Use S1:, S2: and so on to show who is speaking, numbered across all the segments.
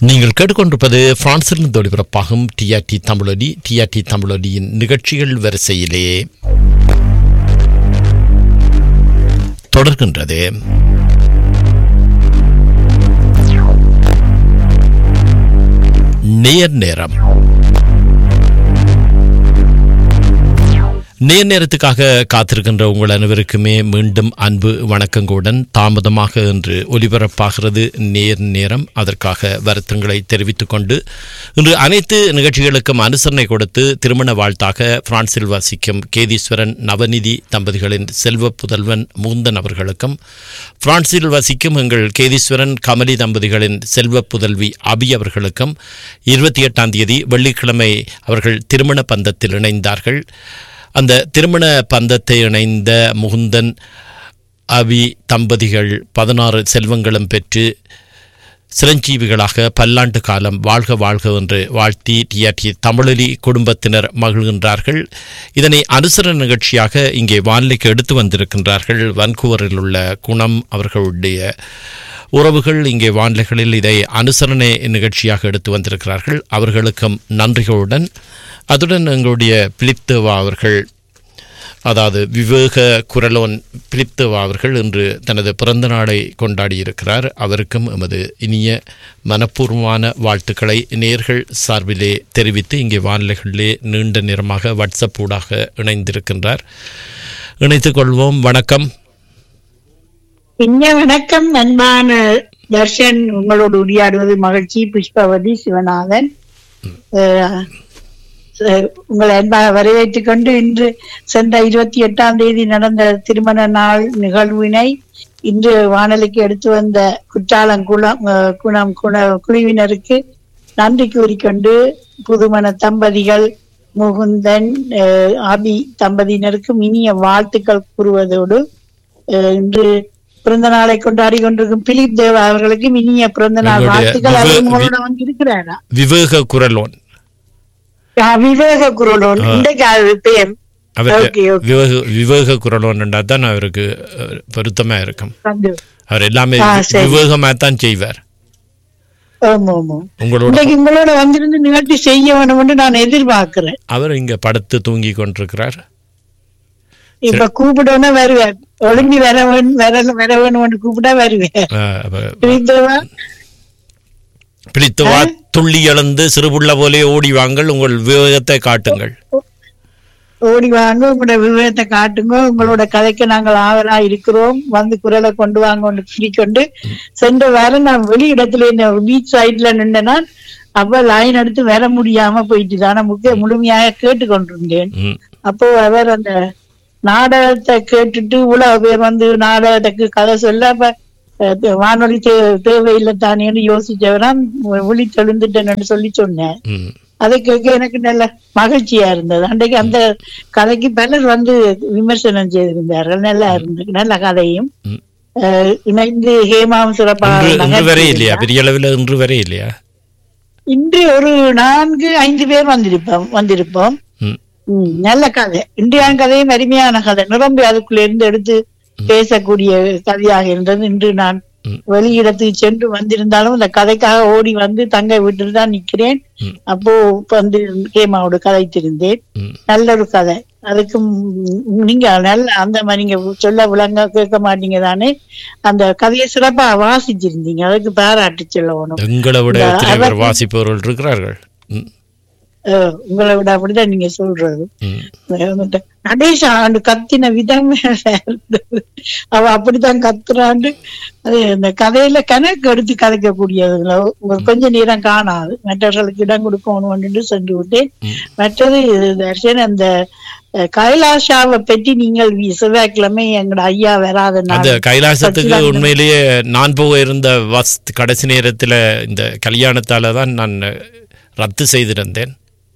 S1: நீங்கள் கேட்டுக்கொண்டிருப்பது பிரான்சிலிருந்து ஒளிபரப்பாகும் டிஆர்டி தமிழொலி டிஆர்டி தமிழொலியின் நிகழ்ச்சிகள் வரிசையிலே தொடர்கின்றது நேர் நேரம் நேர் நேரத்துக்காக காத்திருக்கின்ற உங்கள் அனைவருக்குமே மீண்டும் அன்பு வணக்கங்களுடன் தாமதமாக இன்று ஒலிபரப்பாகிறது நேர் நேரம் அதற்காக வருத்தங்களை தெரிவித்துக் கொண்டு இன்று அனைத்து நிகழ்ச்சிகளுக்கும் அனுசரணை கொடுத்து திருமண வாழ்த்தாக பிரான்சில் வசிக்கும் கேதீஸ்வரன் நவநிதி தம்பதிகளின் செல்வ புதல்வன் முகுந்தன் அவர்களுக்கும் பிரான்சில் வசிக்கும் எங்கள் கேதீஸ்வரன் கமலி தம்பதிகளின் செல்வ புதல்வி அபி அவர்களுக்கும் இருபத்தி எட்டாம் தேதி வெள்ளிக்கிழமை அவர்கள் திருமண பந்தத்தில் இணைந்தார்கள் அந்த திருமண பந்தத்தை இணைந்த முகுந்தன் அபி தம்பதிகள் பதினாறு செல்வங்களும் பெற்று சிரஞ்சீவிகளாக பல்லாண்டு காலம் வாழ்க வாழ்க என்று வாழ்த்தி டிஆர்டி தமிழொலி குடும்பத்தினர் மகிழ்கின்றார்கள் இதனை அனுசர நிகழ்ச்சியாக இங்கே வானிலைக்கு எடுத்து வந்திருக்கின்றார்கள் வன்கூவரில் உள்ள குணம் அவர்களுடைய உறவுகள் இங்கே வானிலைகளில் இதை அனுசரணை நிகழ்ச்சியாக எடுத்து வந்திருக்கிறார்கள் அவர்களுக்கும் நன்றிகளுடன் அதுடன் எங்களுடைய பிலிப்தேவா அவர்கள் அதாவது விவேக குரலோன் பிலிப்தேவா அவர்கள் இன்று தனது பிறந்த நாளை கொண்டாடியிருக்கிறார் அவருக்கும் எமது இனிய மனப்பூர்வமான வாழ்த்துக்களை நேர்கள் சார்பிலே தெரிவித்து இங்கே வானிலைகளிலே நீண்ட நேரமாக வாட்ஸ்அப் ஊடாக இணைந்திருக்கின்றார் இணைத்துக் கொள்வோம் வணக்கம்
S2: இனிய வணக்கம் அன்பான தர்ஷன் உங்களோடு உரையாடுவது மகிழ்ச்சி புஷ்பவதி சிவநாதன் அஹ், அஹ், உங்களை அன்பாக வரவேற்றுக் கொண்டு இன்று சென்ற இருபத்தி எட்டாம் தேதி நடந்த திருமண நாள் நிகழ்வினை இன்று வானொலிக்கு எடுத்து வந்த குற்றாலம் குளம் அஹ், குணம் குண குழுவினருக்கு நன்றி கூறிக்கொண்டு புதுமண தம்பதிகள் முகுந்தன் அஹ், ஆபி தம்பதியினருக்கும் இனிய வாழ்த்துக்கள் கூறுவதோடு அஹ், இன்று பிறந்த நாளை கொண்டாடி கொண்டிருக்கும் பிலிப் தேவா அவர்களுக்கு இனிய பிறந்த நாள்
S1: எங்களுடைய
S2: வாழ்த்துக்கள் அவர்
S1: விவே-
S2: உங்களோட வந்து இருக்கிறாரா
S1: விவேக குரலோன்
S2: ஆ, விவேக குரலோன் இன்றைக்கு அது பேர்
S1: அவர்
S2: Okay, okay.
S1: விவேக விவேக குரலோன் தான் அவருக்கு அஹ், பொருத்தமா இருக்கும்
S2: வந்து
S1: அவர் எல்லாமே
S2: ஆ, சரி.
S1: விவேகமா தான் செய்வார்
S2: ஆமா ஆமா
S1: உங்களோட
S2: இன்றைக்கு உங்களோட வந்திருந்து நிகழ்ச்சி செய்ய வேணும் என்று நான் எதிர்பார்க்கிறேன்
S1: அவர் இங்க படுத்து தூங்கி கொண்டிருக்கிறார்
S2: இப்ப கூப்பிடவுடனே வருவார் ஒழுங்கி வர வேணும் வர வர வேணும்னு கூப்பிட்டா வருவார்
S1: அஹ், அவ-
S2: பிலிப் தேவா
S1: பிடித்து வா துள்ளி எழுந்து சிறுபுள்ள போலே ஓடி வாங்கள் உங்கள் விவேகத்தை காட்டுங்கள்
S2: ஓடி வாங்க உங்களோட விவரத்தை காட்டுங்க உங்களோட கதைக்கு நாங்கள் ஆவலா இருக்கிறோம் வந்து குரலை கொண்டு வாங்க சொல்லிக்கொண்டு சென்ற வாரம் நான் வெளியிடத்துல இந்த பீச் சைட்ல நின்றேன்னா அப்ப லைன் எடுத்து வர முடியாம போயிட்டு தானே முக்கிய முழுமையாக கேட்டுக்கொண்டிருந்தேன்
S1: ம்,
S2: அப்போ அவர் அந்த நாடகத்தை கேட்டுட்டு உலக பேர் வந்து நாடகத்துக்கு கதை சொல்ல அப்ப அஹ், வானொலி தே- தேவையில்லை தானேன்னு யோசிச்சவரா விழி தெளிந்துட்டேன்னு சொல்லி சொன்னேன்
S1: ம்.
S2: அதை கேட்க எனக்கு நல்ல மகிழ்ச்சியா இருந்தது அன்றைக்கு அந்த கதைக்கு பலர் வந்து விமர்சனம் செய்திருந்தார்கள் நல்லா இருந்தது நல்ல கதையும்
S1: ம்.
S2: அஹ், இணைந்து ஹேமாவும் சிறப்பாக
S1: இன்று இன்று வரை
S2: நகர்த்தி
S1: இல்லையா
S2: இருந்தார்.
S1: பெரிய அளவில் இன்று வரை இல்லையா
S2: இன்று ஒரு நான்கு ஐந்து பேர் வந்திருப்போம் வந்திருப்போம்
S1: ம்,
S2: ம், நல்ல கதை இன்றைய கதையும் அருமையான கதை நிரம்பி அதுக்குள்ள இருந்து எடுத்து பேசக்கூடிய கதையாக இருந்தது இன்று நான்
S1: ம்.
S2: வெளியிடத்துக்கு சென்று வந்திருந்தாலும் இந்த கதைக்காக ஓடி வந்து தங்க வீட்டில் தான் நிக்கிறேன்
S1: ம்.
S2: அப்போ வந்து கேமாவோட கதைத்திருந்தேன்
S1: ம்.
S2: நல்ல ஒரு கதை அதுக்கு ம், நீங்க நல்ல அந்த மாதிரி நீங்க சொல்ல விளங்க கேட்க மாட்டீங்க தானே அந்த கதையை சிறப்பா வாசிச்சிருந்தீங்க அதுக்கு பாராட்டு சொல்லணும்
S1: எங்களை விட
S2: இந்த
S1: எத்தனை பேர்
S2: அவர்-
S1: வாசிப்பவர்கள் இருக்கிறார்கள் ம்,
S2: அஹ், உங்களை விட அப்படிதான் நீங்க சொல்றது
S1: ம்.
S2: வந்துட்டு, நடேஷ் ஆண்டு கத்தின விதமே வேற இருந்தது. அவ அப்படித்தான் கத்துறாண்டு அது இந்த கதையில கணக்கு எடுத்து கதைக்கக்கூடியது ஒரு கொஞ்ச நேரம் காணாது மற்றவர்களுக்கு இடம் கொடுக்கணும் சென்று விட்டேன்
S1: ம்.
S2: மற்றது தர்ஷன் அந்த அஹ், கைலாஷாவை பற்றி நீங்கள் வி- செவ்வாய்க்கிழமை எங்கட ஐயா வராத
S1: அந்த
S2: நாள்
S1: கைலாசத்துக்கு
S2: சச்சிதானந்தன்.
S1: உண்மையிலேயே நான் போக இருந்த வஸ் கடைசி நேரத்தில் இந்த கல்யாணத்தால தான் நான் ரத்து செய்திருந்தேன்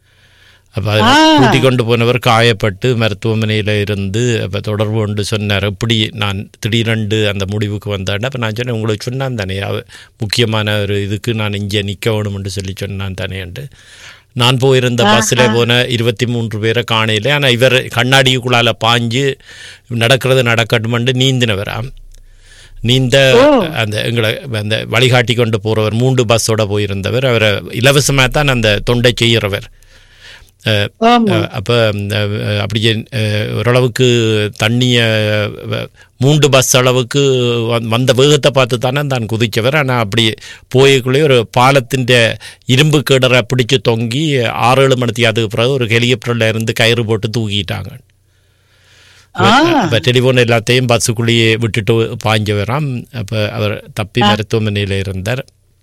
S1: அப்போ
S2: ஆ.
S1: கூட்டி கொண்டு போனவர் காயப்பட்டு மருத்துவமனையில் இருந்து அப்போ தொடர்பு கொண்டு சொன்னார் எப்படி நான் திடீரென்று அந்த முடிவுக்கு வந்தேன் அப்போ நான் சொன்னேன் உங்களுக்கு சொன்னான் தானே அவ- முக்கியமான ஒரு இதுக்கு நான் இங்கே நிற்க வேணும்னு சொல்லி சொன்னான் தானேன்ட்டு நான் போயிருந்த பஸ்ஸில் போன இருபத்தி மூன்று பேரை காணையில் ஆனால் இவர் கண்ணாடிக்குள்ளால பாஞ்சு நடக்கிறது நடக்கட்டுமெண்டு நீந்தினவராம் நீந்த
S2: ஓ.
S1: அந்த எங்களை அந்த வழிகாட்டி கொண்டு போறவர் மூன்று பஸ்ஸோட போயிருந்தவர் அவரை இலவசமாக தான் அந்த தொண்டை செய்கிறவர் அஹ்,
S2: ஆமா
S1: அஹ், அப்ப அஹ், அப்படியே அஹ், ஓரளவுக்கு தண்ணிய அஹ், மூன்று பஸ் அளவுக்கு வந்- வந்த வேகத்தை பார்த்து தானே தான் குதிச்சவர் ஆனால் அப்படி போயக்குள்ளே ஒரு பாலத்தின் இரும்பு கிடரை பிடிச்சு தொங்கி ஆறு ஏழு மணிக்கு அதுக்கு பிறகு ஒரு ஹெலிகாப்டரில் இருந்து கயிறு போட்டு தூக்கிட்டாங்க
S2: ஆ
S1: அப்போ டெலிஃபோன் எல்லாத்தையும் பஸ்ஸுக்குள்ளேயே விட்டுட்டு பாஞ்சவராம் அப்போ அவர் தப்பி மருத்துவமனையில் இருந்தார்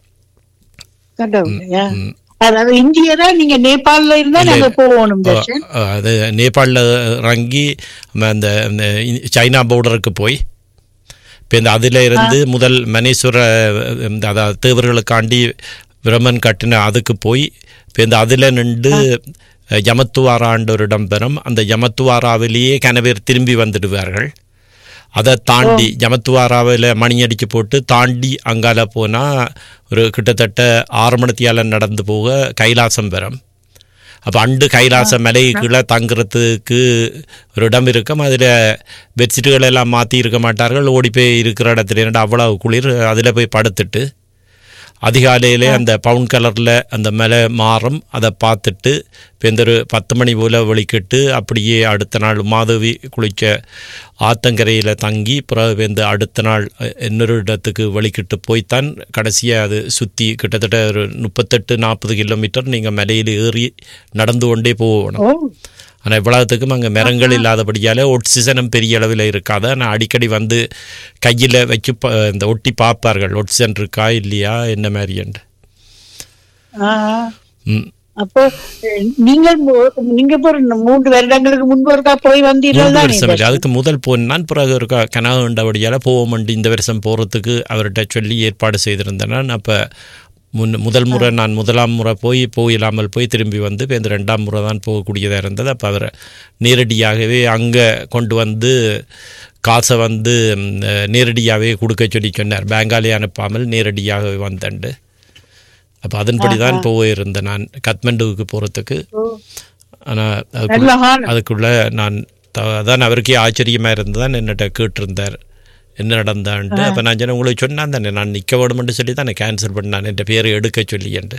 S2: கடவுளையா அதாவது இந்தியரா நீங்க நேபாள்ல இருந்தா நாங்க போகணும் தர்ஷன்
S1: அஹ் அது நேபாளில் இறங்கி ம- அந்த அந்த இ- சைனா பார்டருக்கு போய் இப்போ இந்த அதில் இருந்து முதல் மனேஸ்வர இந்த அதாவது தேவர்களுக்காண்டி பிரம்மன் கட்டின அதுக்கு போய் இப்போ இந்த அதில் நின்று யமத்துவாரான்ற ஒரு இடம் பெறும் அந்த யமத்துவாராவிலேயே கனவேர் திரும்பி வந்துடுவார்கள் அதை தாண்டி ஜமத்துவாராவில் மணி அடிச்சு போட்டு தாண்டி அங்கால போனால் ஒரு கிட்டத்தட்ட ஆறு மணித்தியால நடந்து போக கைலாசம் பெறும் அப்போ அண்டு கைலாச மலை கீழே தங்குறதுக்கு ஒரு இடம் இருக்கும் அதில் பெட்ஷீட்டுகள் எல்லாம் மாற்றி இருக்க மாட்டார்கள் ஓடி போய் இருக்கிற இடத்துல இரண்டு அவ்வளவு குளிர் அதில் போய் படுத்துட்டு அதிகாலையிலே அந்த பவுன் கலரில் அந்த மலை மாறும் அதை பார்த்துட்டு இப்போ இந்த ஒரு பத்து மணி போல் வெளிக்கிட்டு அப்படியே அடுத்த நாள் மாதவி குளிச்ச ஆத்தங்கரையில் தங்கி பிறகு இந்த அடுத்த நாள் அஹ், இன்னொரு இடத்துக்கு வெளிக்கிட்டு போய்த்தான் கடைசியாக அது சுற்றி கிட்டத்தட்ட ஒரு முப்பத்தெட்டு நாற்பது கிலோமீட்டர் நீங்கள் மலையில் ஏறி நடந்து கொண்டே போகணும்
S2: ஓ
S1: ஆனால் இவ்வளவுத்துக்கும் அங்கே மரங்கள் இல்லாதபடியால் ஆக்சிஜனும் பெரிய அளவில் இருக்காது ஆனால் அடிக்கடி வந்து கையில் வச்சு ப- இந்த ஒட்டி பார்ப்பார்கள் ஆக்சிஜன் இருக்கா இல்லையா என்ன மாதிரின்ட்டு
S2: ஆ
S1: ம்
S2: அப்போ அஹ், நீங்கள் மு- நீங்க இப்போ ஒரு மூன்று வருடங்களுக்கு முன்பு ஒருக்கா போய் வந்தீர்கள்
S1: மூன்று
S2: தானே
S1: வருஷம் இல்லை அதுக்கு முதல் போனான் பிறகு ஒரு க- கனவு உண்டபடியால் போவோம்ண்டு இந்த வருஷம் போகிறதுக்கு அவர்கிட்ட சொல்லி ஏற்பாடு செய்திருந்தேன் நான் அப்போ முன் முதல் முறை நான் முதலாம் முறை போய் போயில்லாமல் போய் திரும்பி வந்து இப்போ இந்த ரெண்டாம் முறை தான் போகக்கூடியதாக இருந்தது அப்போ அவரை நேரடியாகவே அங்கே கொண்டு வந்து காசை வந்து ம், நேரடியாகவே கொடுக்க சொல்லி சொன்னார் பேங்காலே அனுப்பாமல் நேரடியாகவே வந்தண்டு அப்போ அதன்படி தான் போயிருந்தேன் நான் கத்மண்டுவுக்கு போகிறதுக்கு ஆனால்
S2: நல்ல ஹால்
S1: அதுக்குள்ள நான் த- அதான் அவருக்கே ஆச்சரியமாக இருந்ததான் என்னட்ட கேட்டிருந்தார் என்ன நடந்தான்ட்டு அப்போ நான் சொன்னேன் உங்களுக்கு சொன்னான் தானே நான் நிற்க வேணுமென்று சொல்லி தான் கேன்சல் பண்ணான் என் பேரை எடுக்க சொல்லியன்ட்டு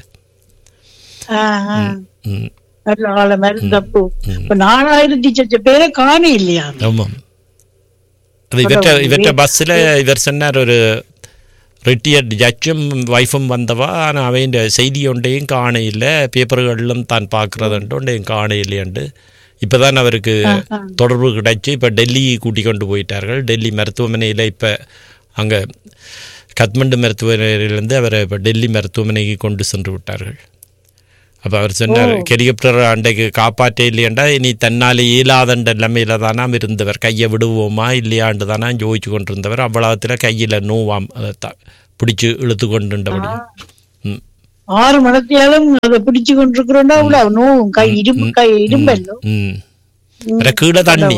S1: ம்
S2: நல்ல ஆள மாதிரி தப்பு இப்ப நாலாயிரத்தி சச்ச பேரை காண இல்லையா
S1: ஆமாம் அது இவற்ற இவற்ற பஸ்ஸில் இவர் சொன்னார் ஒரு ரிட்டையர்ட் ஜட்ஜும் ஒய்ஃபும் வந்தவா ஆனால் அவன் செய்தி ஒன்றையும் காண இல்லை பேப்பர்களிலும் தான் பார்க்குறதுன்ட்டு ஒன்றையும் காண இல்லையண்டு இப்போ தான் அவருக்கு தொடர்பு கிடைச்சி இப்போ டெல்லி கூட்டி கொண்டு போயிட்டார்கள் டெல்லி மருத்துவமனையில் இப்போ அங்கே கத்மண்டு மருத்துவமனையிலேருந்து அவரை இப்போ டெல்லி மருத்துவமனைக்கு கொண்டு சென்று விட்டார்கள் அப்போ அவர் சொன்னார் ஹெலிகாப்டர் அன்றைக்கு காப்பாற்ற இல்லையாண்டா இனி தன்னால் இயலாதண்ட நிலைமையில தானாம் இருந்தவர் கையை விடுவோமா இல்லையாண்டு தானா ஜோதிச்சு கொண்டிருந்தவர் அவ்வளவுத்தில் கையில் நோவாம் அதை த- பிடிச்சு இழுத்து கொண்டுண்டபடி ம்
S2: ஆறு மணத்தியாலும் அதை பிடிச்சு கொண்டிருக்கிறோம்னா அவ்வளவு நோவும் கை இரும்பு கை இரும்பல்லோ
S1: ம் வேற கீழே தண்ணி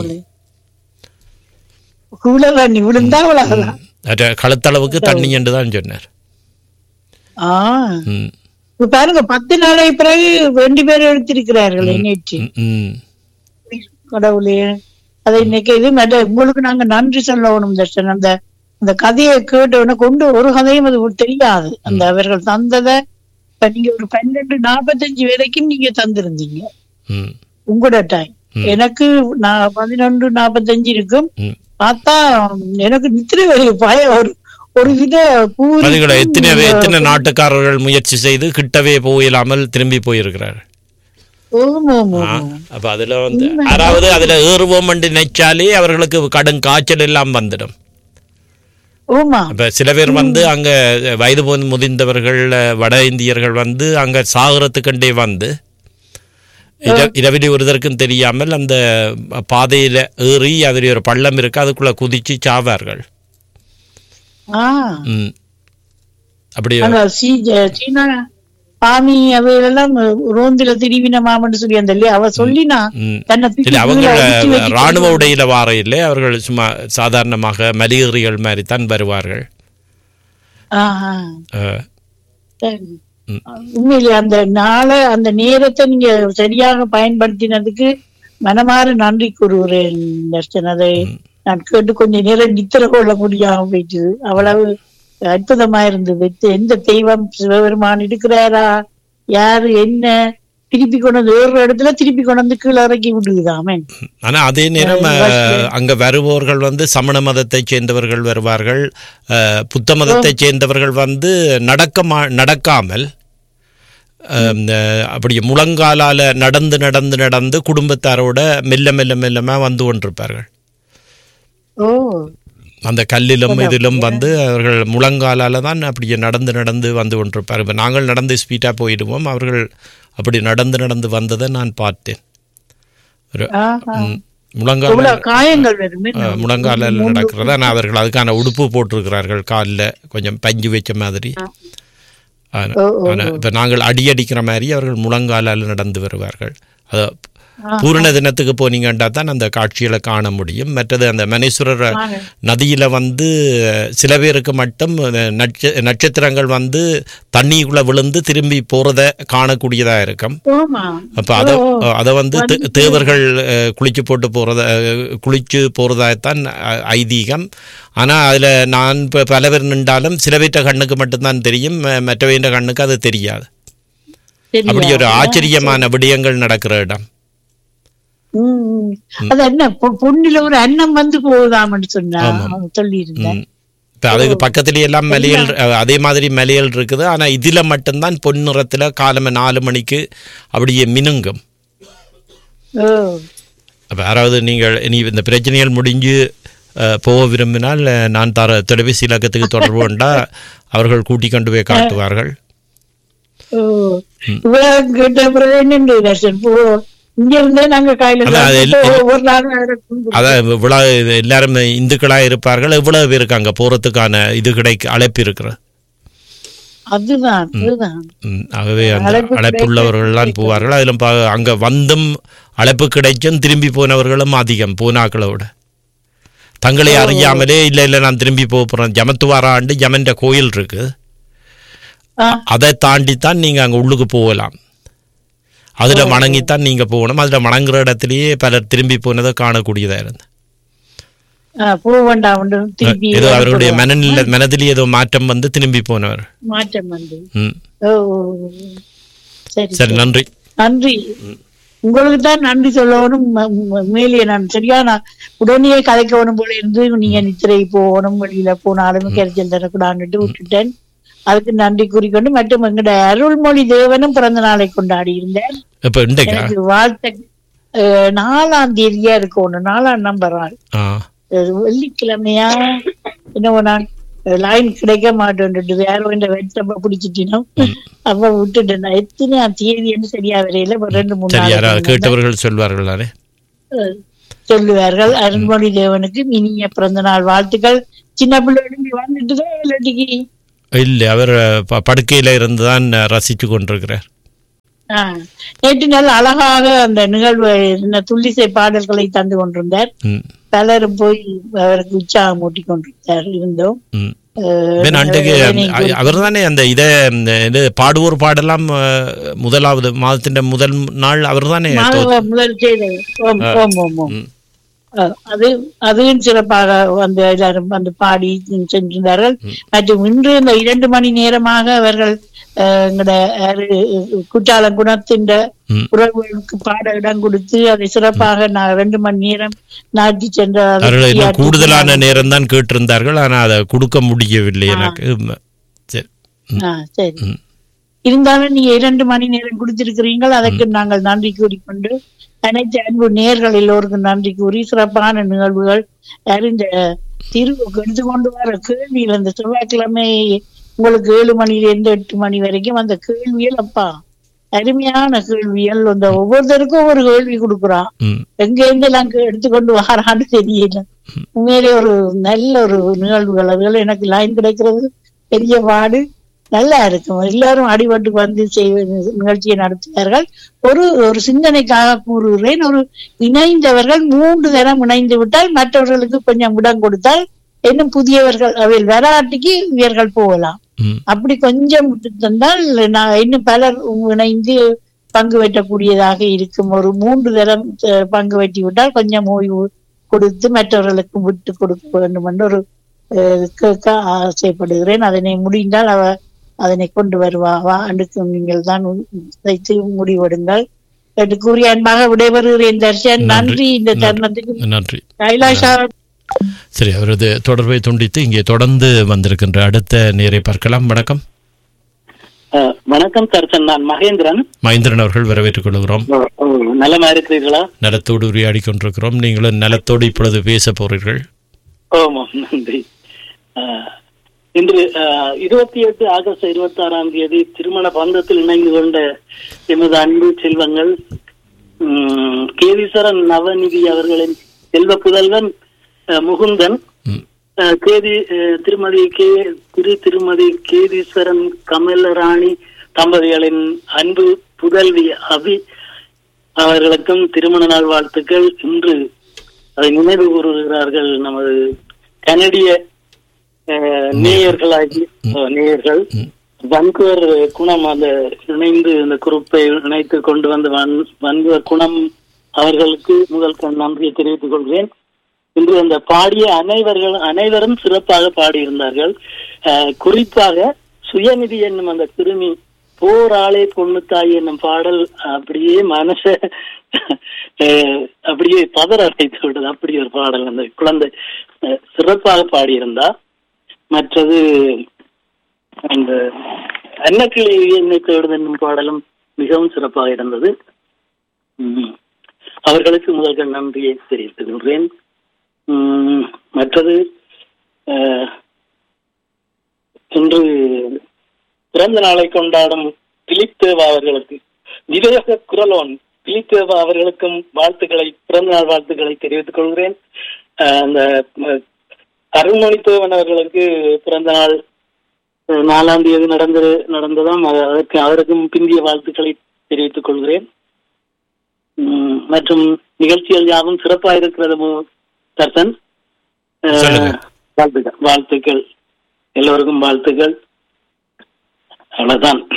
S2: கூட தண்ணி விழுந்தா அவ்வளவுதான்
S1: வேற கழுத்தளவுக்கு தண்ணி என்று தான் சொன்னார்
S2: ஆ
S1: ம்
S2: இப்ப பாருங்க பத்து நாளை பிறகு ரெண்டு பேரும் எடுத்திருக்கிறார்கள் நேற்று
S1: ம், ம்
S2: கடவுளே அதை இன்னைக்கு இது மேட உங்களுக்கு நாங்க நன்றி சொல்லணும் தர்ஷன் அந்த அந்த கதையை கேட்டவன கொண்டு ஒரு கதையும் அது தெரியாது அந்த அவர்கள் தந்ததை இப்ப நீங்க ஒரு பன்னெண்டு நாற்பத்தஞ்சு வரைக்கும் நீங்க தந்திருந்தீங்க
S1: ம்
S2: உங்களோட டைம் எனக்கு நான் பதினொன்று நாற்பத்தஞ்சு இருக்கும்
S1: ம்
S2: பார்த்தா எனக்கு நித்திர பய ஒரு ஒரு வித பூரி
S1: அதுகளை எத்தனை எத்தனை நாட்டுக்காரர்கள் முயற்சி செய்து கிட்டவே போயிடாமல் திரும்பி போயிருக்கிறார்
S2: ஓம் ஓம் ஓம்.
S1: அப்ப அதுல வந்து யாராவது அதுல ஏறுவோம் என்று நினைச்சாலே அவர்களுக்கு கடும் காய்ச்சல் எல்லாம் வந்துடும்
S2: ஓமா
S1: இப்ப சில பேர் வந்து அங்க வயது போது முதிர்ந்தவர்கள் வட இந்தியர்கள் வந்து அங்க சாகரத்துக்கண்டே வந்து இர- இரவிலி ஒருதற்கும் தெரியாமல் அந்த பாதையில ஏறி அதில் ஒரு பள்ளம் இருக்கு அதுக்குள்ள குதிச்சு சாவார்கள்
S2: ஆ
S1: ம். அப்படி
S2: அந்த சீ- ஜ- சீனா சாமி அவையெல்லாம் ரோந்தில திருவின மாமன்னு சொல்லி அந்த இல்லையா அவ சொல்லினா
S1: ம்.
S2: தன்னை தூக்கி
S1: இல்லை அவங்க
S2: கீழே அடிச்சு வச்சு
S1: ராணுவ உடையில வார இல்லை அவர்கள் சும்மா சாதாரணமாக மலிகறிகள் மாதிரி தான் வருவார்கள்
S2: ஆ, ஆ.
S1: அஹ்,
S2: சரி.
S1: ம்.
S2: உண்மையிலே அந்த நாளை அந்த நேரத்தை நீங்க சரியாக பயன்படுத்தினதுக்கு மனமாற நன்றி கூறுகிறேன் தர்ஷன் அதை நான் கேட்டு கொஞ்ச நேரம் நித்திர கொள்ள முடியாம போயிட்டு அவ்வளவு அற்புதமா இருந்தது எந்த தெய்வம் சிவபெருமான் இருக்கிறாரா யாரு என்ன திருப்பி கொண்டு வந்து ஒரு இடத்துல திருப்பி கொண்டு வந்து கீழே இறக்கி விடுதாமே
S1: ஆனா அதே நேரம் அஹ், அங்க வருபவர்கள் வந்து சமண மதத்தைச் சேர்ந்தவர்கள் வருவார்கள் அஹ், புத்த மதத்தைச் சேர்ந்தவர்கள் வந்து நடக்க மா- நடக்காமல் அஹ், இந்த அப்படி முழங்காலால நடந்து நடந்து நடந்து குடும்பத்தாரோட மெல்ல மெல்ல மெல்லமா வந்து கொண்டிருப்பார்கள்
S2: ஓ
S1: அந்த கல்லிலும் இதிலும் வந்து அவர்கள் முழங்காலால தான் அப்படியே நடந்து நடந்து வந்து கொண்டிருப்பார் இப்போ நாங்கள் நடந்து ஸ்பீடாக போயிடுவோம் அவர்கள் அப்படி நடந்து நடந்து வந்ததை நான் பார்த்தேன் ஒரு
S2: ஆஹா.
S1: ம், முழங்கால
S2: இவ்வளவு காயங்கள் வருமே
S1: அஹ், முழங்கால நடக்கிறது ஆனால் அவர்கள் அதுக்கான உடுப்பு போட்டிருக்கிறார்கள் காலில் கொஞ்சம் பஞ்சு வச்ச மாதிரி ஆனா-
S2: ஓ, ஓ,
S1: ஆனா இப்போ நாங்கள் அடி அடிக்கிற மாதிரி அவர்கள் முழங்காலால் நடந்து வருவார்கள் அது பூரண தினத்துக்கு போனீங்கன்னா தான் அந்த காட்சிகளை காண முடியும் மற்றது அந்த மனீஸ்வரர்
S2: வாங்க.
S1: நதியில வந்து சில பேருக்கு மட்டும் நட்ச நட்சத்திரங்கள் வந்து தண்ணிக்குள்ள விழுந்து திரும்பி போறத காணக்கூடியதா இருக்கும்
S2: ஆமா
S1: அப்ப அதை அதை வந்து தே- தேவர்கள் அஹ், குளிச்சு போட்டு போறத அஹ், குளிச்சு போறதாத்தான் அஹ், ஐதீகம் ஆனா அதுல நான் இப்ப பல பேர் நின்றாலும் சில பேர்ட்ட கண்ணுக்கு மட்டும்தான் தெரியும் ம- மற்றவைன்ற கண்ணுக்கு அது தெரியாது
S2: சரியா?
S1: அப்படி ஒரு ஆச்சரியமான விடயங்கள் நடக்கிற இடம்
S2: ம், ம். அது என்ன பொ- பொண்ணுல ஒரு அன்னம் வந்து போகுதாமன்னு சொன்னா சொல்லி இருந்தேன்
S1: ம். இப்ப அதுக்கு பக்கத்துலயே எல்லாம் மலையல் அஹ், அதே மாதிரி மலையல் இருக்குது ஆனா இதுல மட்டும்தான் பொன்னிறத்துல காலமே நாலு மணிக்கு அப்படியே மினுங்கும்
S2: ஓ
S1: அப்ப யாராவது நீங்கள் இனி இந்த பிரச்சனைகள் முடிஞ்சு அஹ், போக விரும்பினால் அஹ், நான் தர தொலைபேசி இலக்கத்துக்கு தொடர்பு கொண்டா அவர்கள் கூட்டி கொண்டு போய் காட்டுவார்கள்
S2: ஓ இவ்வளவு கேட்ட பிறகு என்ன தர்ஷன் போ இங்க இருந்தே நாங்க காயில
S1: அதான் அது
S2: சாப்பிட்டு ஒவ்வொரு நாளும் வேற கொண்டு
S1: அதான் இவ்வளவு இது எல்லாரும் இந்துக்களா இருப்பார்கள் இவ்வளவு பேருக்கு அங்க போறதுக்கான இது கிடைக்க அழைப்பு இருக்கிறது
S2: அதுதான் அதுதான்
S1: ம், ஆகவே அந்த
S2: அழைப்பு
S1: அழைப்புள்ளவர்கள்லாம் போவார்கள் அதிலும் பா- அங்க வந்தும் அழைப்பு கிடைச்சும் திரும்பி போனவர்களும் அதிகம் போனாக்களோட தங்களை அறியாமலே இல்ல இல்ல நான் திரும்பி போக போறேன் ஜமத்துவாராண்டு ஜமன்ற கோயில் இருக்கு
S2: ஆ,
S1: அதை தாண்டி தான் நீங்க அங்க உள்ளுக்கு போகலாம் அதுல வணங்கித்தான் நீங்க போகணும் அதுல வணங்குற இடத்திலேயே பலர் திரும்பி போனதை காணக்கூடியதா இருந்தது
S2: ஆ, போக வேண்டாம் ஒன்று திருப்பி
S1: ஏதோ அவர்களுடைய மனநிலை மனதிலே ஏதோ மாற்றம் வந்து திரும்பி போனவர்
S2: மாற்றம் வந்து
S1: ம்
S2: ஓ ஓ, ஓ. சரி
S1: சரி நன்றி
S2: நன்றி உங்களுக்கு தான் நன்றி சொல்லணும் ம- ம- மேலே நான் சரியா நான் உடனே கதைக்கணும் போல இருந்து நீங்க நித்திரை போகணும் வெளியில போனாலும் கிடைச்சல் தரக்கூடாதுன்னு விட்டுட்டேன் அதுக்கு நன்றி கூறிக்கொண்டு மற்றும் எங்கட அருள்மொழி தேவனும் பிறந்த நாளை கொண்டாடி இருந்தேன்
S1: இப்ப இன்றைக்கா
S2: எனக்கு வாழ்த்த அஹ், நாலாம் தேதியா இருக்கணும் நாலாம் நம்பர் நாள்
S1: ஆ
S2: அஹ், வெள்ளிக்கிழமையா என்னவோ நான் லைன் கிடைக்க மாட்டேன்ட்டு வேற இந்த வெட்டப்ப பிடிச்சிட்டினோம் அப்ப விட்டுட்டேன் நான் எத்தனை தேதின்னு சரியா வரையில ஒரு ரெண்டு மூணு
S1: சரி
S2: நாளைக்கு
S1: யாராவது
S2: முன்னாடி
S1: கேட்டவர்கள் சொல்வார்கள் தானே
S2: அஹ், சொல்லுவார்கள் அருண்மொழி தேவனுக்கு இனிய பிறந்த நாள் வாழ்த்துக்கள் சின்ன பிள்ளை எழும்பி வந்துட்டுதான் இல்லாட்டிக்கு
S1: இல்லை அவர் ப- படுக்கையில இருந்து தான் ரசித்து கொண்டிருக்கிறார்
S2: ஆஹ், நேற்று நாள் அழகாக அந்த நிகழ்வு என்ன துள்ளிசை பாடல்களை தந்து கொண்டிருந்தார்
S1: ம்
S2: பலரும் போய் அவருக்கு உற்சாகம் ஊட்டி கொண்டிருந்தார் இருந்தோம்
S1: ம்
S2: அஹ்,
S1: வேணும் அன்றைக்கு
S2: என்னை
S1: அவர் தானே அந்த இதை இந்த இது பாடுவோர் பாடலாம் அஹ், முதலாவது மாதத்தின் முதல் நாள் அவர் தானே
S2: மாதவ முதல் செய்தது ஓம் ஓம் ஓம் ஓம்
S1: ம்.
S2: அஹ், அது அதுவும் சிறப்பாக வந்து எல்லாரும் வந்து பாடி சென்றிருந்தார்கள் மற்றும் இன்று இந்த இரண்டு மணி நேரமாக அவர்கள் அஹ், எங்கட யாரு, குற்றாலம் குணத்தின்
S1: ம்.
S2: உறவுகளுக்கு பாட இடம் கொடுத்து அதை சிறப்பாக நான் ரெண்டு மணி நேரம் நாட்டி சென்ற
S1: அவர்கள் இன்னும் கூடுதலான நேரம் தான் கேட்டிருந்தார்கள் ஆனால் அதை கொடுக்க முடியவில்லை எனக்கு ம். சரி ம்.
S2: ஆ, சரி
S1: ம்.
S2: இருந்தாலும் நீங்க இரண்டு மணி நேரம் கொடுத்திருக்கிறீர்கள் அதற்கு நாங்கள் நன்றி கூறிக்கொண்டு அனைத்து அன்பு நேர்கள் எல்லோருக்கும் நன்றி கூறி சிறப்பான நிகழ்வுகள் யாரும் இந்த தீர்வுக்கு எடுத்துக்கொண்டு வர கேள்வியில் அந்த செவ்வாய்க்கிழமை உங்களுக்கு ஏழு மணில இருந்து எட்டு மணி வரைக்கும் அந்த கேள்விகள் அப்பா அருமையான கேள்விகள் அந்த ஒவ்வொருத்தருக்கும் ஒவ்வொரு கேள்வி கொடுக்குறான்
S1: ம்
S2: எங்க இருந்து எல்லாம் கே- எடுத்துக்கொண்டு வரான்னு தெரியல உண்மையிலே ஒரு நல்ல ஒரு நிகழ்வுகள் அதுகள் எனக்கு லைன் கிடைக்கிறது பெரிய பாடு நல்லா இருக்கும் எல்லாரும் அடிபட்டு வந்து செய்வ நிகழ்ச்சியை நடத்துவார்கள் ஒரு ஒரு சிந்தனைக்காக கூறுகிறேன் ஒரு இணைந்தவர்கள் மூன்று தரம் இணைந்து விட்டால் மற்றவர்களுக்கு கொஞ்சம் இடம் கொடுத்தால் இன்னும் புதியவர்கள் அவையில் வராட்டிக்கு இவர்கள் போகலாம்
S1: ம்
S2: அப்படி கொஞ்சம் விட்டு தந்தால் நான் இன்னும் பலர் இணைந்து பங்கு வெட்டக்கூடியதாக இருக்கும் ஒரு மூன்று தரம் அஹ், பங்கு வெட்டி விட்டால் கொஞ்சம் ஓய்வு கொடுத்து மற்றவர்களுக்கு விட்டு கொடுக்க வேண்டும் என்று ஒரு அஹ், கேட்க ஆசைப்படுகிறேன் அதனை முடிந்தால் அவ அதனை கொண்டு வருவா வா அடுக்கும் நீங்கள் தான் வைத்து முடிவெடுங்கள் என்று கூறி அன்பாக விடைபெறுகிறேன் தர்ஷன்
S1: நன்றி.
S2: நன்றி இந்த
S1: நன்றி.
S2: தருணத்துக்கு
S1: நன்றி
S2: கைலாஷா
S1: சரி அவரது தொடர்பை துண்டித்து இங்கே தொடர்ந்து வந்திருக்கின்ற அடுத்த நேரை பார்க்கலாம் வணக்கம்
S3: அஹ், வணக்கம் தர்சன் நான் மகேந்திரன்
S1: மகேந்திரன் அவர்கள் வரவேற்றுக் கொள்கிறோம்
S3: அஹ், அஹ், நலமா இருக்கிறீர்களா
S1: நலத்தோடு உரையாடி கொண்டிருக்கிறோம் நீங்களும் நலத்தோடு இப்பொழுது பேச போறீர்கள்
S3: ஆமாம் நன்றி அஹ், இன்று இருபத்தி எட்டு ஆகஸ்ட் இருபத்தி ஆறாம் தேதி திருமண பந்தத்தில் இணைந்து கொண்ட எமது அன்பு செல்வங்கள் உம், கேதீஸ்வரன் நவநிதி அவர்களின் செல்வ புதல்வன் அஹ், முகுந்தன்
S1: ம்.
S3: அஹ், கேதி அஹ், திருமதி கே திரு திருமதி கேதீஸ்வரன் கமலராணி தம்பதிகளின் அன்பு புதல்வி அபி அவர்களுக்கும் திருமண நாள் வாழ்த்துக்கள் இன்று அதை நினைவு கூறுகிறார்கள் நமது கனடிய அஹ், நேயர்களாகி அஹ், நேயர்கள்
S1: ம்.
S3: வன்குவர் குணம் அந்த இணைந்து இந்த குரூப்பை இணைத்து கொண்டு வந்து வன்- வன்குவர் குணம் அவர்களுக்கு முதல் கண் நன்றியை தெரிவித்துக் கொள்கிறேன் இன்று அந்த பாடிய அனைவர்கள் அனைவரும் சிறப்பாக பாடியிருந்தார்கள் அஹ், குறிப்பாக சுயநிதி என்னும் அந்த சிறுமி போராளே பொண்ணுத்தாய் என்னும் பாடல் அப்படியே மனச அஹ், அப்படியே பதற வைத்து விட்டது அப்படி ஒரு பாடல் அந்த குழந்தை அஹ், சிறப்பாக பாடியிருந்தா மற்றது அந்த அன்னக்கிளி என்னை தேடுது என்னும் பாடலும் மிகவும் சிறப்பாக இருந்தது உம். அவர்களுக்கு முதல்கள் நன்றியை தெரிவித்துக் கொள்கிறேன் உம், மற்றது அஹ், இன்று பிறந்த நாளை கொண்டாடும் திலீப் தேவா அவர்களுக்கு விவேக குரலோன் திலீப் தேவா அவர்களுக்கும் வாழ்த்துக்களை பிறந்த நாள் வாழ்த்துக்களை தெரிவித்துக் கொள்கிறேன் அஹ், அந்த அஹ், அருள்மொழி தேவன் அவர்களுக்கு பிறந்த நாள் அஹ், நாலாம் தேதி நடந்தது நடந்ததாம் அத- அதற்கு அவருக்கும் பிந்திய வாழ்த்துக்களை தெரிவித்துக் கொள்கிறேன் உம், மற்றும் நிகழ்ச்சிகள் யாவும் சிறப்பாக இருக்கிறது மு- தர்சன் அஹ்,
S1: சொல்லுங்க.
S3: வாழ்த்துக்கள் வாழ்த்துக்கள் எல்லோருக்கும் வாழ்த்துக்கள் அவ்வளவுதான்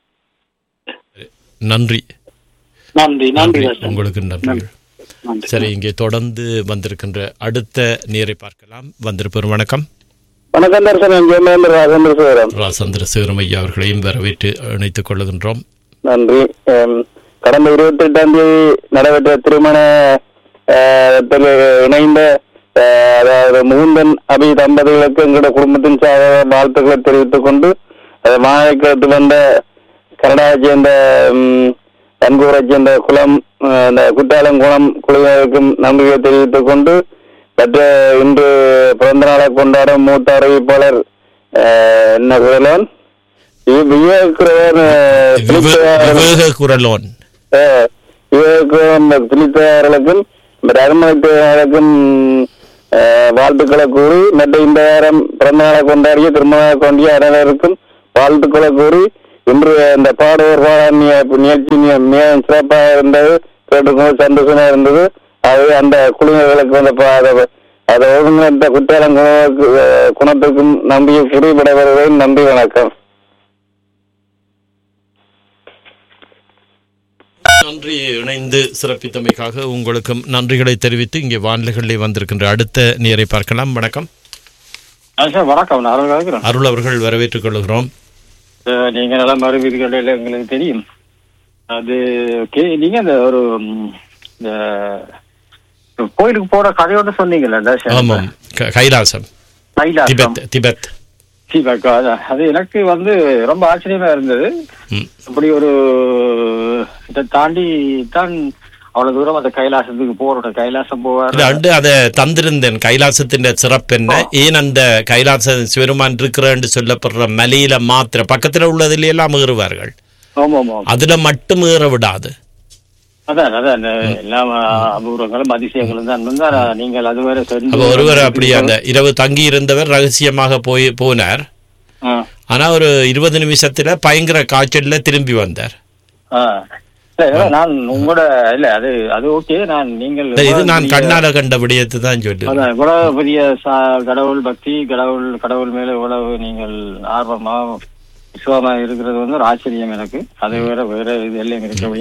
S1: நன்றி
S3: நன்றி நன்றி
S1: நன்றி
S3: தர்சன்
S1: உங்களுக்கு நன்றிகள்
S3: நன்றி
S1: சரி இங்கே தொடர்ந்து வந்திருக்கின்ற அடுத்த நேரை பார்க்கலாம் வந்திருப்பவர் வணக்கம்
S4: வணக்கம் தர்சன் ஜெயமேந்திர ராஜேந்திர சேகரன்
S1: ராசந்திர சிவரம் ஐயா அவர்களையும் வரவேற்று இணைத்துக் கொள்ளுகின்றோம்
S4: நன்றி அம், கடந்த இருபத்தி எட்டாம் தேதி நடைபெற்ற திருமண அஹ், த்தில் இணைந்த அஹ், அதாவது முகுந்தன் அபி தம்பதிகளுக்கு எங்களோட குடும்பத்தின் சார்பாக வாழ்த்துக்களை தெரிவித்துக் கொண்டு அது மாநிலத்தில் வந்த கனடாவை சேர்ந்த ம், தன்கூரை சேர்ந்த குளம் அஹ், அந்த குற்றாலம் குளம் குழுவினருக்கும் நன்றியை தெரிவித்துக் கொண்டு மற்ற இன்று பிறந்த நாளை கொண்டாடும் மூத்த அறிவிப்பாளர் அஹ், என்ன குரலன் விவேகுரவன்
S1: விவே- விவேக குரலோன்
S4: விவேகம் பிலித்தவர்களுக்கும் தர்மத்துக்கும் வாழ்த்துக்களை கூறி மற்ற இந்த வாரம் பிறந்த நாளை கொண்டாடிய திருமண கொண்டிய அனைவருக்கும் வாழ்த்துக்களை கூறி இன்று அந்த பாடுவோர் பாடாண்மைய நிகழ்ச்சி மிக- மிகவும் சிறப்பாக இருந்தது கேட்டுக்கும் சந்தோஷமா இருந்தது அது அந்த குழுவினர்களுக்கு அந்த பா- அதை- அதை ஒழுங்கிணைத்த குற்றாலம் குணத்துக்கு குணத்துக்கும் நம்பியை குறிப்பிட வருவேன் நன்றி வணக்கம்
S1: நன்றி இணைந்து சிறப்பித்தமைக்காக உங்களுக்கும் நன்றிகளை தெரிவித்து இங்கே வானிலைகளிலே வந்திருக்கின்ற அடுத்த நேரை பார்க்கலாம் வணக்கம்
S5: சார் வணக்கம் நான் அருள் கேட்கிறேன்
S1: அருள் அவர்கள் வரவேற்றுக் கொள்கிறோம்
S5: சார், நீங்க நல்லா மறுவீர்கள் எங்களுக்கு தெரியும் அது ஓகே நீங்க அந்த ஒரு ம், இந்த கோயிலுக்கு போற கதையோட சொன்னீங்கல்ல இந்த சார்.
S1: ஆமாம் க- கைலாசம்
S5: கைலாசம்.
S1: திபெத் திபெத்
S5: சீபாக்கா, அதான். அது எனக்கு வந்து ரொம்ப ஆச்சரியமா இருந்தது
S1: ம்.
S5: அப்படி ஒரு இதை தாண்டி தான் அவ்வளவு தூரம் அந்த கைலாசத்துக்கு போறோட கைலாசம்
S1: இல்ல
S5: போவார்
S1: அண்டு அதை தந்திருந்தேன் கைலாசத்தின் சிறப்பு என்ன ஏன் அந்த கைலாச சிவருமான் இருக்கிறன்னு சொல்லப்படுற மலையில மாத்திர பக்கத்துல உள்ளதுல எல்லாம் ஏறுவார்கள்
S5: ஆமா ஆமா
S1: அதுல மட்டும் ஏற விடாது
S5: அதான் அதான் அந்த எல்லா அபூர்வங்களும் அதிசயங்களும் தான் வந்து நீங்கள் அதுவரை சென்று
S1: அப்ப ஒருவர் அப்படி அந்த இரவு தங்கி இருந்தவர் ரகசியமாக போய் போனார்
S5: ஆ,
S1: ஆனா ஒரு இருபது நிமிஷத்துல பயங்கர காய்ச்சல்ல திரும்பி வந்தார்
S5: ஆ. இல்ல, நான் உங்களோட இல்ல அது அது ஓகே நான் நீங்கள்
S1: இல்ல, இது
S5: இவ்வளவு
S1: நான்
S5: பெரிய-
S1: கண்ணால கண்ட விடயத்தை தான் சொல்லுவேன்
S5: அதான், இவ்வளவு பெரிய சா- கடவுள் பக்தி கடவுள் கடவுள் மேல இவ்வளவு நீங்கள் ஆர்வமா விசுவமா இருக்கிறது வந்து ஒரு ஆச்சரியம் எனக்கு அது வேற வேற இது எல்லாம் இருக்கக்கூடிய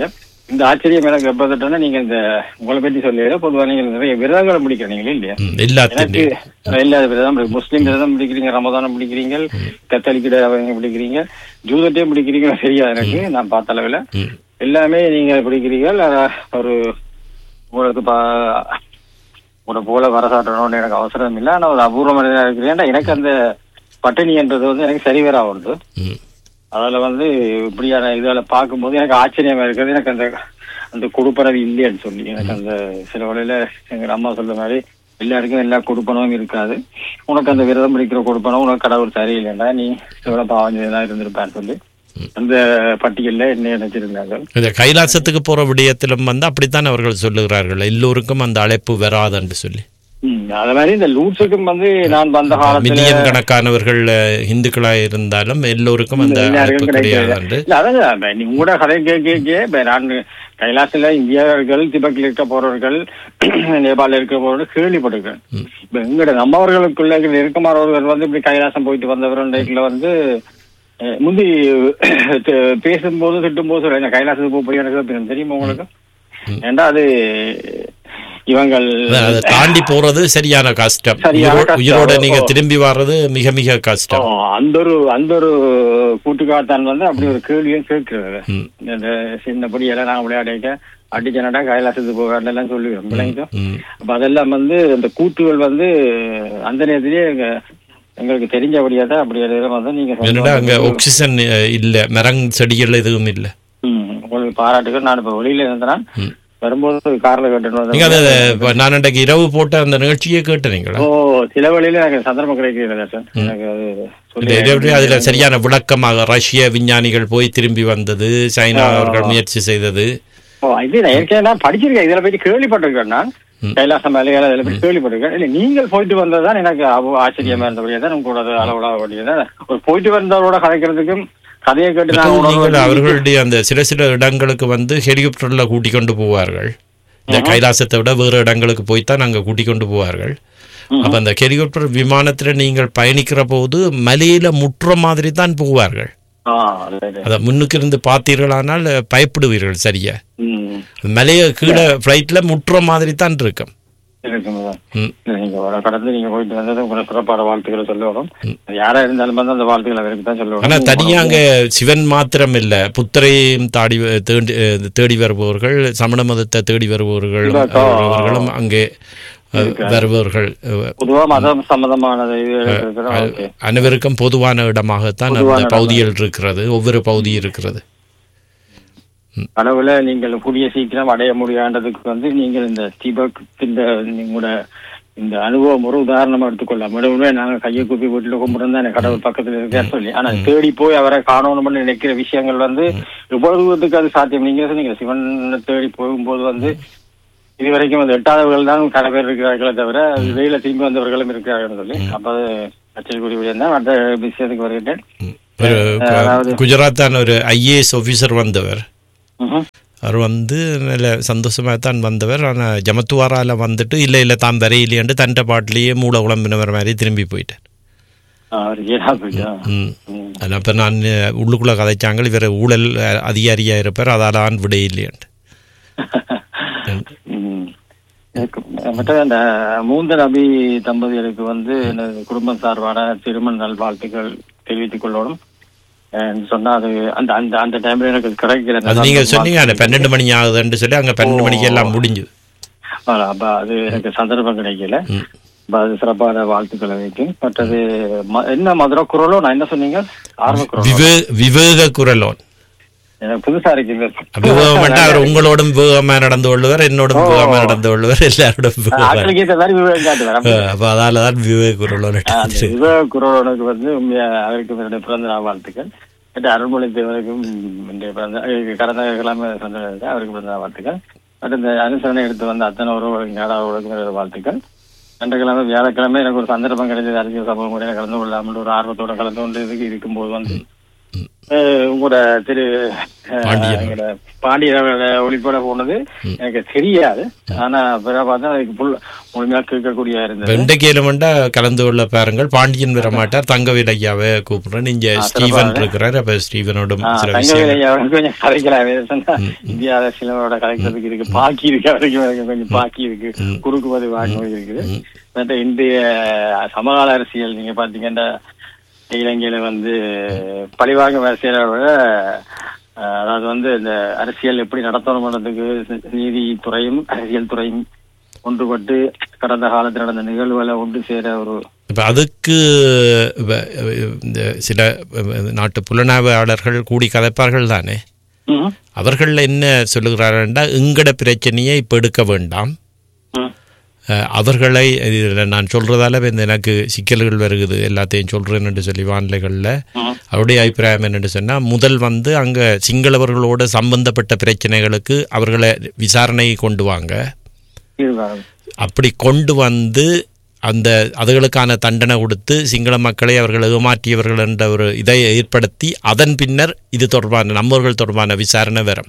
S5: இந்த ஆச்சரியம் எனக்கு எப்ப தட்டனா நீங்க இந்த உங்களை பற்றி சொல்லல பொதுவாக நீங்க நிறைய விரதங்களை முடிக்கிறீங்க இல்லையா
S1: ம்,
S5: எனக்கு
S1: எல்லாத்தையும்
S5: எல்லா விரதம் இருக்கு. முஸ்லீம் விரதம் பிடிக்கிறீங்க ரமதானம் பிடிக்கிறீங்க கத்தலிக்கிட பிடிக்கிறீங்க ஜூதத்தையும் பிடிக்கிறீங்க சரியா எனக்கு நான் பார்த்த அளவுல
S1: ம்,
S5: எல்லாமே நீங்க பிடிக்கிறீர்கள் அஹ், ஒரு உங்களுக்கு பா உங்களை போல வர சாட்டணும்னு எனக்கு அவசரம் இல்லை ஆனா ஒரு அபூர்வ மனிதனா இருக்கிறேன் ஏன்டா எனக்கு அந்த பட்டினின்றது வந்து எனக்கு சரி வர ஆகுது
S1: ம்.
S5: அதுல வந்து இப்படியான இதுல பார்க்கும்போது எனக்கு ஆச்சரியமா இருக்கிறது எனக்கு அந்த அந்த கொடுப்பனவு இல்லைன்னு சொல்லி எனக்கு அந்த சில வழியில எங்க அம்மா சொல்ற மாதிரி எல்லாருக்கும் எல்லா கொடுப்பனவும் இருக்காது உனக்கு அந்த விரதம் பிடிக்கிற கொடுப்பனம் உனக்கு கடவுள் சரியில்லைண்டா நீ எவ்வளவு பாவஞ்சதான் இருந்திருப்பான்னு சொல்லி அந்த பட்டியல்ல என்ன நினைச்சிருந்தாங்க
S1: இந்த கைலாசத்துக்கு போற விடயத்திலும் வந்து அப்படித்தான் அவர்கள் சொல்லுகிறார்கள் எல்லோருக்கும் அந்த அழைப்பு வராதுன்னு சொல்லி
S5: ம், அது மாதிரி இந்த லூட்ஸுக்கும் வந்து நான் வந்த காலத்துல
S1: மில்லியன் கணக்கானவர்கள் அஹ், இந்துக்களாய் இருந்தாலும் எல்லோருக்கும் அந்த அழைப்பு
S5: எல்லாருக்கும் கிடைக்காது
S1: கிடையாது
S5: இல்ல, அதான் இப்ப நீ உங்களோட கதை கேட்க கேட்க நான் கைலாசில இந்தியர்கள் திபெத்தில் இருக்க போறவர்கள் நேபாளில் இருக்க போறவர்கள் கேள்விப்பட்டிருக்கேன் இப்ப எங்கட நம்மவர்களுக்குள்ள நெருக்கமானவர்கள் வந்து இப்படி கைலாசம் போயிட்டு வந்தவர்கள் வந்து அஹ், முந்தி த- பேசும்போது திட்டும் போது சொல்றேன் கைலாசத்துக்கு போய் எனக்கு தெரியும். தெரியுமா உங்களுக்கு ஏண்டா அது இவங்கள்
S1: அதான் அதை தாண்டி போறது சரியான கஷ்டம்
S5: சரியான
S1: உயிரோ-
S5: கஷ்டம்.
S1: உயிரோட நீங்க
S5: ஓ.
S1: திரும்பி வர்றது மிக மிக கஷ்டம்
S5: ஓ, அந்த ஒரு அந்த ஒரு கூட்டுக்காத்தான் வந்து அப்படி ஒரு கேள்வியும் கேட்கிறது
S1: ம்.
S5: இந்த சின்னப்படி எல்லாம் நான் விளையாடிக்க அடிச்சனடா கைலாசத்துக்கு போகாது எல்லாம் சொல்லுவேன் விளங்கிட்டோம்
S1: ம்.
S5: அப்ப அதெல்லாம் வந்து அந்த கூட்டுகள் வந்து அந்த நேரத்திலேயே எங்க எங்களுக்கு தெரிஞ்சபடியா தான் அப்படி எல்லாம் வந்து நீங்க
S1: என்னடா அங்க
S5: சொன்னது.
S1: ஆக்சிஜன் அஹ், இல்ல மரங் செடிகள் எதுவும் இல்ல
S5: ம், உங்களுக்கு பாராட்டுகள் நான் இப்ப வெளியில இருந்தேன்
S1: ம்.
S5: வரும்போது கார்ல கட்டணும்
S1: நீங்க அதை இப்ப நான் அன்றைக்கு இரவு போட்ட அந்த நிகழ்ச்சியே கேட்டீங்களா
S5: ஓ சில வழியில எனக்கு சந்தர்ப்பம் கிடைக்கிறது சார் எனக்கு அது
S1: இந்த
S5: சொல்லி
S1: இதை அதுல சரியான விளக்கமாக ரஷ்ய விஞ்ஞானிகள் போய் திரும்பி வந்தது சைனா அவர்கள் முயற்சி செய்தது
S5: ஓ இது நான் ஏற்கனவே நான் படிச்சிருக்கேன் இதுல போயிட்டு கேள்விப்பட்டிருக்கேன் நான் கைலாசம் மலையாள இதுல போய் கேள்விப்பட்டிருக்கேன் இல்ல நீங்கள் போயிட்டு வந்ததுதான் எனக்கு அவ்வ- ஆச்சரியமா இருந்தபடியா தான் உங்களோட அளவுல வேண்டியது ஒரு போயிட்டு வந்தவரோட கதைக்கிறதுக்கும் கதையை கேட்டு நான்
S1: நீங்கள்
S5: உணர்வு-
S1: அவர்களுடைய அந்த சில சில இடங்களுக்கு வந்து ஹெலிகாப்டர்ல கூட்டி கொண்டு போவார்கள் இந்த கைலாசத்தை விட வேறு இடங்களுக்கு போய்த்தான் அங்க கூட்டி கொண்டு போவார்கள் அப்ப அந்த ஹெலிகாப்டர் விமானத்துல நீங்கள் பயணிக்கிற போது மலையில முற்ற மாதிரி தான் போவார்கள்
S5: ஆ, அது, அது.
S1: அதை முன்னுக்கு இருந்து பார்த்தீர்களானால் பயப்படுவீர்கள் சரியா
S5: ம்,
S1: மலைய கீழே ஃப்ளைட்ல முற்ற மாதிரி தான் இருக்கும்
S5: இருக்குங்க.
S1: ம்.
S5: இல்ல, நீங்க வர கடந்து நீங்க போயிட்டு வந்தது உங்களுக்கு சிறப்பான வாழ்த்துக்களை சொல்லணும் அது யாரா இருந்தாலும் வந்து அந்த வாழ்த்துக்களை அவருக்கு தான்
S1: ஆனா
S5: சொல்லணும்
S1: தனியா அங்க சிவன் மாத்திரம் இல்ல புத்தரையும் தாடி வ- தேடி அஹ் தேடி வருபவர்கள் சமண மதத்தை தேடி வருபவர்கள்
S5: இல்லக்கா.
S1: வருபவர்களும் அங்கே அஹ், வருபவர்கள் அஹ்,
S5: பொதுவா மதம் சம்பந்தமானது இது இருக்கிறது ஓகே
S1: அனைவருக்கும் பொதுவான இடமாகத்தான் அந்த
S5: பொதுவான இடம்.
S1: பகுதிகள் இருக்கிறது ஒவ்வொரு பகுதி இருக்கிறது
S5: கனவுல நீங்கள் கூடிய சீக்கிரம் அடைய முடியாததுக்கு வந்து நீங்கள் இந்த தீபக் இந்த உங்களோட இந்த அனுபவம் ஒரு உதாரணமா எடுத்துக்கொள்ளலாம் உடனே நாங்க கையை கூப்பி வீட்டுல கும்பிட்டு தான் கடவுள் பக்கத்துல இருக்காரு சொல்லி ஆனா தேடி போய் அவரை காணணும்னு நினைக்கிற விஷயங்கள் வந்து எவ்வளவு தூரத்துக்கு அது சாத்தியம் நீங்க சொன்னீங்க சிவன் தேடி போகும்போது வந்து இதுவரைக்கும் அந்த எட்டாதவர்கள் தான் கலை பேர் இருக்கிறார்களே தவிர வெளியில திரும்பி வந்தவர்களும் இருக்கிறார்கள் சொல்லி அப்ப அது அச்சடிக்கூடிய விடயம் தான் அடுத்த விஷயத்துக்கு வருகின்றேன்
S1: ஒரு
S5: அதாவது-
S1: குஜராத்தான் ஒரு ஐஏஎஸ் ஆபீசர் வந்தவர்
S5: ம்ஹும்.
S1: அவர் வந்து நல்ல சந்தோஷமாக தான் வந்தவர் ஆனால் ஜமத்துவாரால வந்துட்டு இல்லை இல்லை தான் வரையிலேன்ட்டு தன்ட்ட பாட்டிலேயே மூளை குழம்பினவர் மாதிரி திரும்பி போயிட்டார்
S5: ஆ, அவர் ஏடா போயிட்டா
S1: ம்
S5: ம்.
S1: அதில் இப்போ நான் உள்ளுக்குள்ளே கதைச்சாங்க இவர் ஊழல் அதிகாரியாக இருப்பார் அதால் ஆண் விட இல்லையான்ட்டு
S5: ம். எனக்கு மற்ற அந்த மூந்த நபி தம்பதியருக்கு வந்து எனது குடும்பம் சார்பான திருமண நல்வாழ்த்துக்கள் தெரிவித்துக் கொள்ளணும் அஹ் சொன்னா அது அந்த அந்த அந்த டைம்ல எனக்கு அது கிடைக்கல
S1: அது நீங்கள் சொன்னீங்க அந்த பன்னெண்டு மணி ஆகுதுன்னு சொல்லி அங்கே பன்னெண்டு மணிக்கு எல்லாம் முடிஞ்சு
S5: ஆ, அப்ப அது எனக்கு சந்தர்ப்பம் கிடைக்கல
S1: ம்.
S5: அப்ப அது சிறப்பான வாழ்த்துக்களை வைக்கும் மற்றது ம- என்ன மதுரை குரலோ நான் என்ன சொன்னீங்க ஆர்வ குரலோ
S1: விவே விவேக குரலோன்
S5: எனக்கு புதுசா இருக்கு
S1: விவேகம்ட்டா அவர் உங்களோடும் விவேகமாக நடந்து கொள்ளுவர் என்னோடும்
S5: ஓ.
S1: விவேகமாக நடந்து கொள்ளுவர் எல்லாரோடும் விவேகம்
S5: ஆட்களுக்கு ஏற்ற மாதிரி விவேகம் காட்டுவார்
S1: அப்போ அதால தான் விவேக குரலோன்
S5: அந்த சிவ குரோனுக்கு வந்து உண்மையா அவருக்கு என்னுடைய பிறந்த நாள் வாழ்த்துக்கள் மற்ற அருள்மொழி தேவருக்கும் இன்றைய பிறந்த அஹ் கடந்த கிழமை பிறந்த நாளுக்கு அவருக்கு பிறந்த நாள் வாழ்த்துக்கள் மற்ற இந்த அனுசரணை எடுத்து வந்த அத்தனை உறவுகளுக்கு நாடாவுகளுக்கும் என்னுடைய வாழ்த்துக்கள் ரெண்டு கிழமை வியாழக்கிழமை எனக்கு ஒரு சந்தர்ப்பம் கிடைச்சது அரசியல் சமூக முறையில் கலந்து கொள்ளாமல் ஒரு ஆர்வத்தோட கலந்து கொண்டு இதுக்கு இருக்கும்போது வந்து அஹ், உங்களோட திரு அஹ்,
S1: பாண்டியன்.
S5: எங்களோட பாண்டியனோட ஒளிப்பட போனது எனக்கு தெரியாது ஆனா பிற பார்த்தா அதுக்கு புல் முழுமையா கேட்கக்கூடிய இருந்தது
S1: வெண்டைக்கேலமண்டா கலந்து கொள்ள பாருங்கள் பாண்டியன் வர மாட்டார் தங்கவேல் ஐயாவை கூப்பிடுறேன் இங்க ஸ்டீவன் இருக்கிறார் அப்ப ஸ்டீவனோடும்
S5: ஆ,
S1: சில
S5: தங்கவேலு
S1: விஷயங்கள்
S5: ஐயா அவருக்கு கொஞ்சம் கதைக்கலாம் சொன்னா இந்திய அரசியலோட கலைக்கிறதுக்கு இருக்கு பாக்கி இருக்கு அவருக்கு எனக்கு கொஞ்சம் பாக்கி இருக்கு குறுக்கு பதிவு வாங்குவது இருக்குது மற்ற இந்திய சமகால அரசியல் நீங்க பாத்தீங்கன்னா இலங்கையில வந்து பழிவாங்கும் அரசியலை விட அஹ், அதாவது வந்து இந்த அரசியல் எப்படி நடத்தணும்ன்றதுக்கு நீதித்துறையும் அரசியல் துறையும் ஒன்றுபட்டு கடந்த காலத்தில் நடந்த நிகழ்வுகளை ஒன்று சேர ஒரு
S1: இப்ப அதுக்கு வ- இந்த சில நாட்டு புலனாய்வாளர்கள் கூடி கதைப்பார்கள் தானே
S5: ம்,
S1: அவர்கள் என்ன சொல்லுகிறார்கள்டா எங்கட பிரச்சனையை இப்ப எடுக்க வேண்டாம்
S5: ம்,
S1: அஹ், அவர்களை இதுல நான் சொல்றதால இந்த எனக்கு சிக்கல்கள் வருகுது எல்லாத்தையும் சொல்றேன் என்று சொல்லி வானிலைகளில்
S5: ம்.
S1: அவருடைய அபிப்பிராயம் என்னென்னு சொன்னால் முதல் வந்து அங்கே சிங்களவர்களோட சம்பந்தப்பட்ட பிரச்சனைகளுக்கு அவர்களை விசாரணை கொண்டு வாங்க
S5: இருக்காங்க
S1: அப்படி கொண்டு வந்து அந்த அதுகளுக்கான தண்டனை கொடுத்து சிங்கள மக்களை அவர்கள் ஏமாற்றியவர்கள் என்ற ஒரு இதை ஏற்படுத்தி அதன் பின்னர் இது தொடர்பான நம்மவர்கள் தொடர்பான விசாரணை வரும்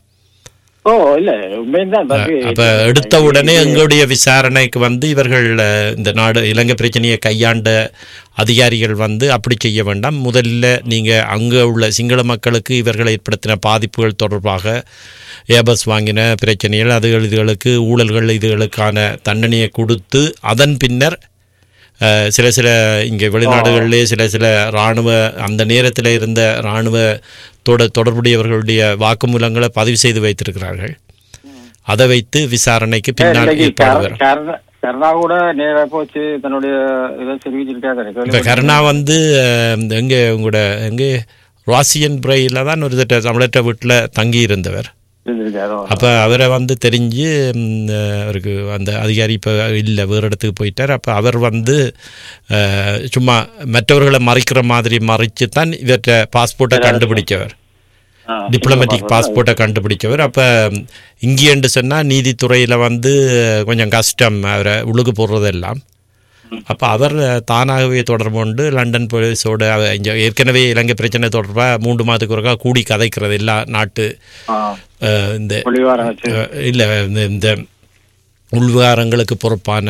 S5: ஓ இல்ல உண்மைதான்
S1: அப்ப எடுத்த உடனே எங்களுடைய விசாரணைக்கு வந்து இவர்கள் அஹ், இந்த நாடு இலங்கை பிரச்சனையை கையாண்ட அதிகாரிகள் வந்து அப்படி செய்ய வேண்டாம் முதல்ல நீங்க அங்க உள்ள சிங்கள மக்களுக்கு இவர்கள் ஏற்படுத்தின பாதிப்புகள் தொடர்பாக ஏபஸ் வாங்கின பிரச்சனைகள் அதுகள் இதுகளுக்கு ஊழல்கள் இதுகளுக்கான தண்டனையை கொடுத்து அதன் பின்னர் அஹ், சில சில இங்கே வெளிநாடுகளிலே சில சில இராணுவ அந்த நேரத்தில் இருந்த இராணுவத்தோட தொடர்புடையவர்களுடைய வாக்குமூலங்களை பதிவு செய்து வைத்திருக்கிறார்கள் அதை வைத்து விசாரணைக்கு பின்னால் ஏற்பாடு வரும்
S5: கருணா கூட நேரா போச்சு தன்னுடைய இதை தெரிவிச்சிருக்காரு
S1: இப்போ கருணா வந்து அஹ், எங்கே உங்களோட எங்கே ராசியன் பிரையில் தான் ஒரு திட்ட தமிழற்ற வீட்டில் தங்கி இருந்தவர்
S5: இருந்திருக்காரோ
S1: அப்போ அவரை வந்து தெரிஞ்சு ம், அஹ், அவருக்கு அந்த அதிகாரி இப்போ இல்லை வேறு இடத்துக்கு போயிட்டார் அப்போ அவர் வந்து அஹ், சும்மா மற்றவர்களை மறைக்கிற மாதிரி மறைச்சு தான் இவற்றை பாஸ்போர்ட்டை கண்டுபிடிச்சவர்
S5: ஆ,
S1: டிப்ளமேட்டிக் பாஸ்போர்ட்டை கண்டுபிடிச்சவர் அப்போ இங்கேன்னு சொன்னால் நீதித்துறையில் வந்து கொஞ்சம் கஷ்டம் அவரை உழுகு போடுறதெல்லாம் அப்போ அவர் தானாகவே தொடர்பு கொண்டு லண்டன் போலீஸோட அவ- இங்க ஏற்கனவே இலங்கை பிரச்சனை தொடர்பாக மூன்று மாதத்துக்கு ஒருக்கா கூடி கதைக்கிறது எல்லா நாட்டு
S5: ஆ,
S1: அஹ், இந்த
S5: ஒளிவாரம் வச்சு
S1: இல்லை இந்த இந்த உள்விவகாரங்களுக்கு பொறுப்பான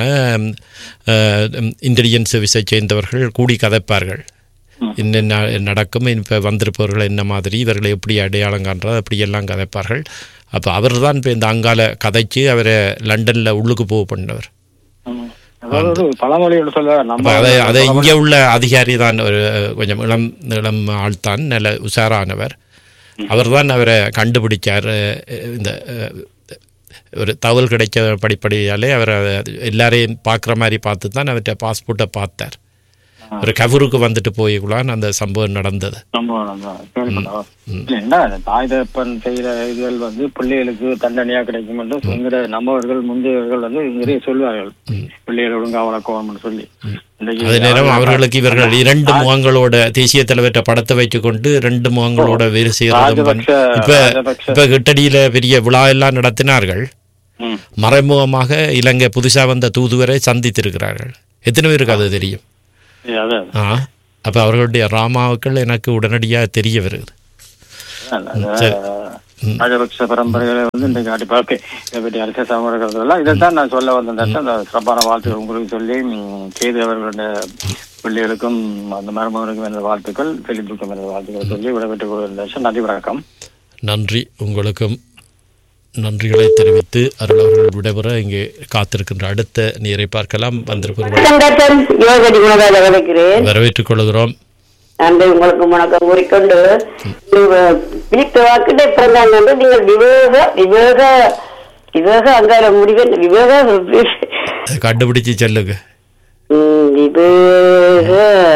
S1: இன்டெலிஜென்ஸ் சர்வீஸை சேர்ந்தவர்கள் கூடி கதைப்பார்கள் என்னென்ன நடக்கும் இப்போ வந்திருப்பவர்கள் என்ன மாதிரி இவர்களை எப்படி அடையாளம் காண்றது அப்படி எல்லாம் கதைப்பார்கள் அப்போ அவர் தான் இப்போ இந்த அங்கால கதைச்சு அவரை லண்டனில் உள்ளுக்கு போக பண்ணவர்
S5: ம். அதாவது ஒரு பழமொழி ஒன்று சொல்ல
S1: அப்போ
S5: நம்ம
S1: அதை அதை இங்கே உள்ள அதிகாரி தான் ஒரு கொஞ்சம் இளம் இளம் ஆள் தான் நல்ல உஷாரானவர் அவர் தான் அவரை கண்டுபிடிச்சார் அஹ், இந்த அஹ், ஒரு தகவல் கிடைச்ச படிப்படியாலே அவர் அதை எல்லாரையும் பார்க்குற மாதிரி பார்த்து தான் அவர்கிட்ட பாஸ்போர்ட்டை பார்த்தார் ஒரு கவருக்கு வந்துட்டு போய்க்குள்ளான் அந்த சம்பவம் நடந்தது
S5: சம்பவம் நம்ம கேள்விப்பட்டோம். இல்ல, என்ன இந்த தாய் தகப்பன் செய்யற இதுகள் வந்து பிள்ளைகளுக்கு தண்டனையா கிடைக்கும் என்று எங்கிற நம்மவர்கள் முந்தையவர்கள் வந்து நிறைய சொல்வார்கள் பிள்ளைகள் ஒழுங்கா வளர்க்கணும்னு சொல்லி இன்றைக்கு
S1: அதே நேரம் அவர்களுக்கு இவர்கள் இரண்டு முகங்களோட தேசிய தலைவர்கிட்ட படத்தை வச்சுக்கொண்டு ரெண்டு முகங்களோட வேறு செய்யறதும்
S5: ராஜபக்ஷ
S1: இப்ப
S5: ராஜபக்ஷ
S1: இப்ப கிட்டடியில பெரிய விழா எல்லாம் நடத்தினார்கள்
S5: ம்.
S1: மறைமுகமாக இலங்கை புதுசா வந்த தூதுவரை சந்தித்திருக்கிறார்கள் எத்தனை பேருக்கு அது தெரியும்
S5: ஏ, அதான்
S1: ஆ அப்ப அவர்களுடைய ராமாவுக்கள் எனக்கு உடனடியாக தெரிய வருது
S5: அதான்.
S1: சரி.
S5: ராஜபக்ஷ பரம்பரைகளை வந்து இன்றைக்கு நாட்டு பார்க்க இதை பற்றி அரசியல் சமூகங்கள் எல்லாம் இதைத்தான் நான் சொல்ல வந்தேன் அந்த சிறப்பான வாழ்த்துக்கள் உங்களுக்கு சொல்லி ம், கேது அவர்களுடைய பிள்ளைகளுக்கும் அந்த மருமகனுக்கும் எனது வாழ்த்துக்கள் பிலிப்புக்கும் எனது வாழ்த்துக்கள் சொல்லி விடைபெற்றுக் கொள்கின்றேன் நன்றி வணக்கம்
S1: நன்றி உங்களுக்கும் நன்றிகளை தெரிவித்து அருள் அவர்கள் விடைபெற இங்கே காத்திருக்கின்ற அடுத்த நீரை பார்க்கலாம் வந்திருப்பவர்கள்
S6: சந்தர்ப்பம் யோகடி குணராஜா கிடைக்கிறேன்
S1: வரவேற்றுக் கொள்கிறோம்
S6: நன்றி உங்களுக்கு வணக்கம் கூறிக்கொண்டு பிலிப்பு வாக்கிட்ட பிறந்தாங்க வந்து நீங்கள் விவேக விவேக விவேக அங்கார முடிவன் விவேக
S1: கண்டுபிடிச்சு சொல்லுங்க
S6: ம், விவேக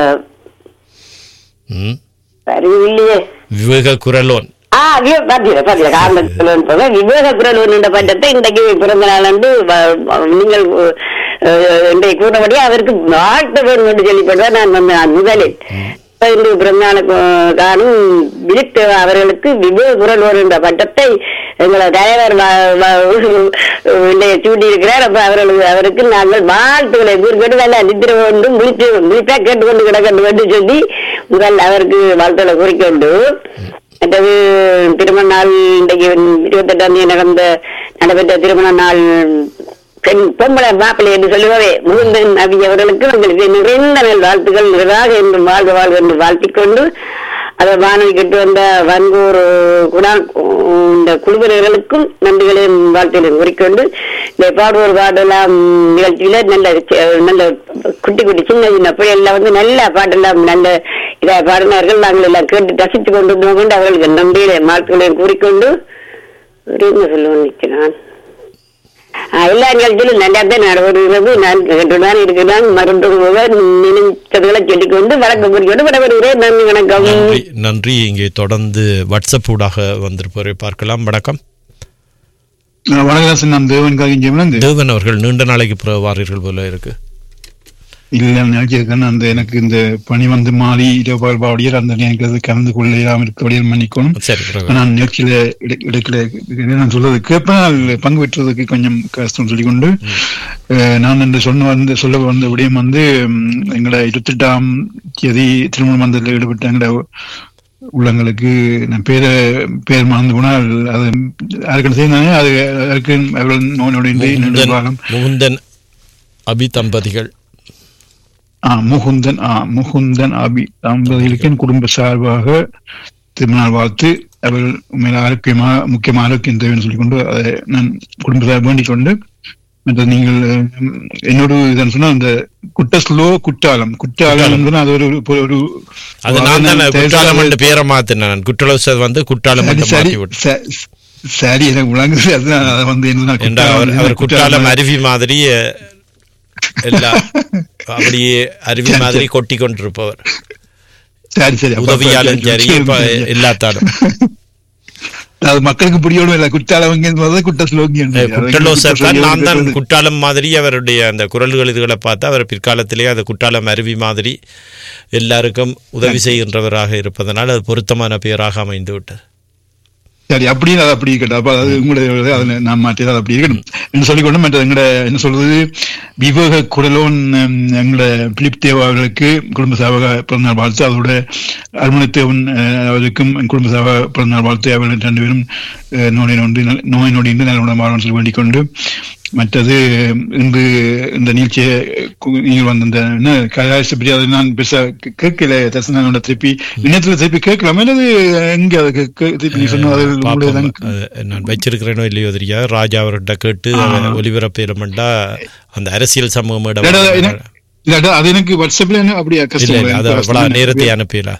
S1: ம்
S6: அறிவில்லையே
S1: விவேக குரலோன்
S6: ஆ வி- பாத்தீங்களா பாத்தீங்களா காரணம் சொல்லுவேன் போக விவேக குரல் ஒன்று பட்டத்தை இன்றைக்கு பிறந்த நாள் அன்று வ- வ- நீங்கள் அஹ், இன்றைக்கு கூறினபடி அவருக்கு வாழ்த்த வேண்டும் என்று சொல்லிப்படுவார் நான் வந்து நான் முதலில் இப்ப இன்று பிறந்த நாள் காணும் விழித்து அவர்களுக்கு விவேக குரல் ஒரு என்ற பட்டத்தை எங்களை தலைவர் வ- வ- இன்றைய சூட்டியிருக்கிறார் அப்ப அவர்களுக்கு அவருக்கு நாங்கள் வாழ்த்துக்களை கூறிக்கொண்டு நல்ல நித்திர கொண்டும் விழித்து விழித்தா கேட்டுக்கொண்டு கிடக்கட்டும் என்று சொல்லி முதல் அவருக்கு வாழ்த்துக்களை கூறிக்கொண்டு மற்றது திருமண நாள் இன்றைக்கு இருபத்தெட்டாம் தேதி நடந்த நடைபெற்ற திருமண நாள் பெண் பொம்பளை மாப்பிள்ளை என்று சொல்லுவதே முகுந்தன் நபி அவர்களுக்கு உங்களுக்கு நிறைந்த நல் வாழ்த்துக்கள் நிறைவாக என்றும் வாழ்க வாழ்க என்று வாழ்த்திக் கொண்டு அதை வானொலி கட்டு வந்த வன்கூர் குணா இந்த குழுவினர்களுக்கும் நன்றிகளையும் வாழ்த்துகளை கூறிக்கொண்டு இந்த பாடுவோர் பாடலாம் நிகழ்ச்சியில நல்ல நல்ல குட்டி குட்டி சின்ன சின்ன பிள்ளைகள் வந்து நல்ல பாட்டெல்லாம் நல்ல இதை பாடினார்கள் நாங்கள் எல்லாம் கேட்டு ரசித்துக் கொண்டு இருந்தோம் கொண்டு அவர்களுக்கு நன்றிகளை வாழ்த்துக்களையும் கூறிக்கொண்டு ஒரு என்ன சொல்லுவேன் நிற்கிறான் ஆஹ் எல்லா நிகழ்ச்சியிலும் நல்லா தான் நடைபெறுகிறது நான் கேட்டுதான் இருக்கிறேன் மறந்து போக நினைத்ததுகளை சொல்லிக்கொண்டு வழக்கம் குறிக்கொண்டு விடைபெறுகிறேன் நன்றி வணக்கம்
S1: நன்றி நன்றி இங்கே தொடர்ந்து வாட்ஸ்அப் ஊடாக வந்திருப்பவரை பார்க்கலாம் வணக்கம்
S7: வடகராசன் நான் தேவன் காகிஞ்சம்
S1: தேவன் அவர்கள் நீண்ட நாளைக்கு பிறகு வாரீர்கள் போல இருக்கு
S7: இல்ல நினைச்சிருக்கேன் அந்த எனக்கு இந்த பணி வந்து மாறி இரவு பாடியர் அந்த எனக்கு அது கலந்து கொள்ள இல்லாமல் இருக்கபடியும் மன்னிக்கணும்
S1: சரி பிறகு
S7: நான் நிகழ்ச்சியில இட- இடத்துல நான் சொல்றது கேட்பேன் அதுல பங்கு பெற்றதுக்கு கொஞ்சம் கஷ்டம் சொல்லிக்கொண்டு அஹ், நான் என்று சொன்ன வந்து சொல்ல வந்த விடயம் வந்து ம், எங்களோட இருபத்தெட்டாம் தேதி திருமண மந்தத்தில் ஈடுபட்ட எங்களோட உள்ளங்களுக்கு நான் பேரை பேர் மறந்து போனால் அது யாருக்கும் செய்தானே அது அதற்கு அவர்கள் நோய் நீண்ட
S1: முகுந்தன்
S7: காலம்
S1: முகுந்தன் அபி தம்பதிகள்
S7: ஆ முகுந்தன் ஆ முகுந்தன் அபி தம்பதிகளுக்கு என் குடும்ப சார்பாக திருமண வாழ்த்து அவர்கள் உண்மையில ஆரோக்கியமாக முக்கியமாக ஆரோக்கியம் தேவைன்னு சொல்லிக்கொண்டு அதை நான் குடும்ப சார்பு வேண்டிக் கொண்டு மற்ற நீங்கள் உம், என்னோட இதன் சொன்னா அந்த குட்டஸ்லோ குற்றாலம் குற்றாலம் என்பது அது ஒரு ஒரு- ஒரு
S1: அது நான் தானே
S7: தயவு
S1: குற்றாலம்
S7: செய்து-
S1: என்று பேரை மாத்தினேன் நான் குற்றலோசர் வந்து குற்றாலம்
S7: சரி,
S1: என்று
S7: சரி
S1: மாற்றி விட்டேன்
S7: ச- சரி எனக்கு விளங்குது அதுதான் அதை வந்து என்ன
S1: என்ற அவர் அவர் குற்றாலம் அருவி மாதிரி அஹ், எல்லா அப்படியே அருவி
S7: சரி,
S1: மாதிரி
S7: சரி.
S1: கொட்டி கொண்டிருப்பவர்
S7: சரி சரி அப்ப-
S1: உதவியாலும் சரி இப்ப எல்லாத்தாலும்
S7: அது மக்களுக்கு புரியணும் இல்ல குற்றாலம் குட்டஸ்லோங்கி
S1: குற்றலோசர் தான் நான் தான் குற்றாலம் மாதிரி அவருடைய அந்த குரல்கள் இதுகளை பார்த்து அவர் பிற்காலத்திலே அந்த குற்றாலம் அருவி மாதிரி எல்லாருக்கும் உதவி செய்கின்றவராக இருப்பதனால் அது பொருத்தமான பெயராக அமைந்து விட்டது
S7: சரி அப்படின்னு அது அப்படி இருக்கட்டும் அப்ப அது உங்களுடைய அதுல நான் மாற்றி அது அப்படி இருக்கட்டும் என்று சொல்லிக்கொண்டு மற்ற எங்கட என்ன சொல்றது விவேக குடலோன் ஹம், எங்கட பிலிப் தேவா அவர்களுக்கு குடும்ப சாவக பிறந்தநாள் வாழ்த்து அதோட அருமணி தேவன் அஹ், அவருக்கும் குடும்ப சாவக பிறந்தநாள் வாழ்த்து அவர்கள் ரெண்டு பேரும் அஹ், நோய் நொடி நோய் நொடி நல்ல மாறணும் சொல்லி வேண்டிக் கொண்டு மற்றது இன்று இந்த நிகழ்ச்சியை கு- நீங்கள் வந்து இந்த என்ன கைலாச பற்றி அதை நான் பெருசா கே- கேட்கல தசனோட திருப்பி இணையத்துல திருப்பி கேட்கலாமா அல்லது எங்க அதை கே- கே- திருப்பி நீ சொன்ன அது உங்களுடைய
S1: பார்ப்போம்.
S7: தான்
S1: அது நான் வச்சிருக்கிறேனோ இல்லையோ தெரியாது ராஜா அவர்கிட்ட கேட்டு அதை ஒலிபரப்பிடமெண்டா அந்த அரசியல் சமூகம் இடம்
S7: இல்லடா, என்ன- இல்லடா, அது எனக்கு வாட்ஸ்அப்ல என்ன அப்படியா
S1: இல்ல
S7: கஷ்டம்
S1: இல்ல அது அவ்வளவு நேரத்தை அனுப்பிடல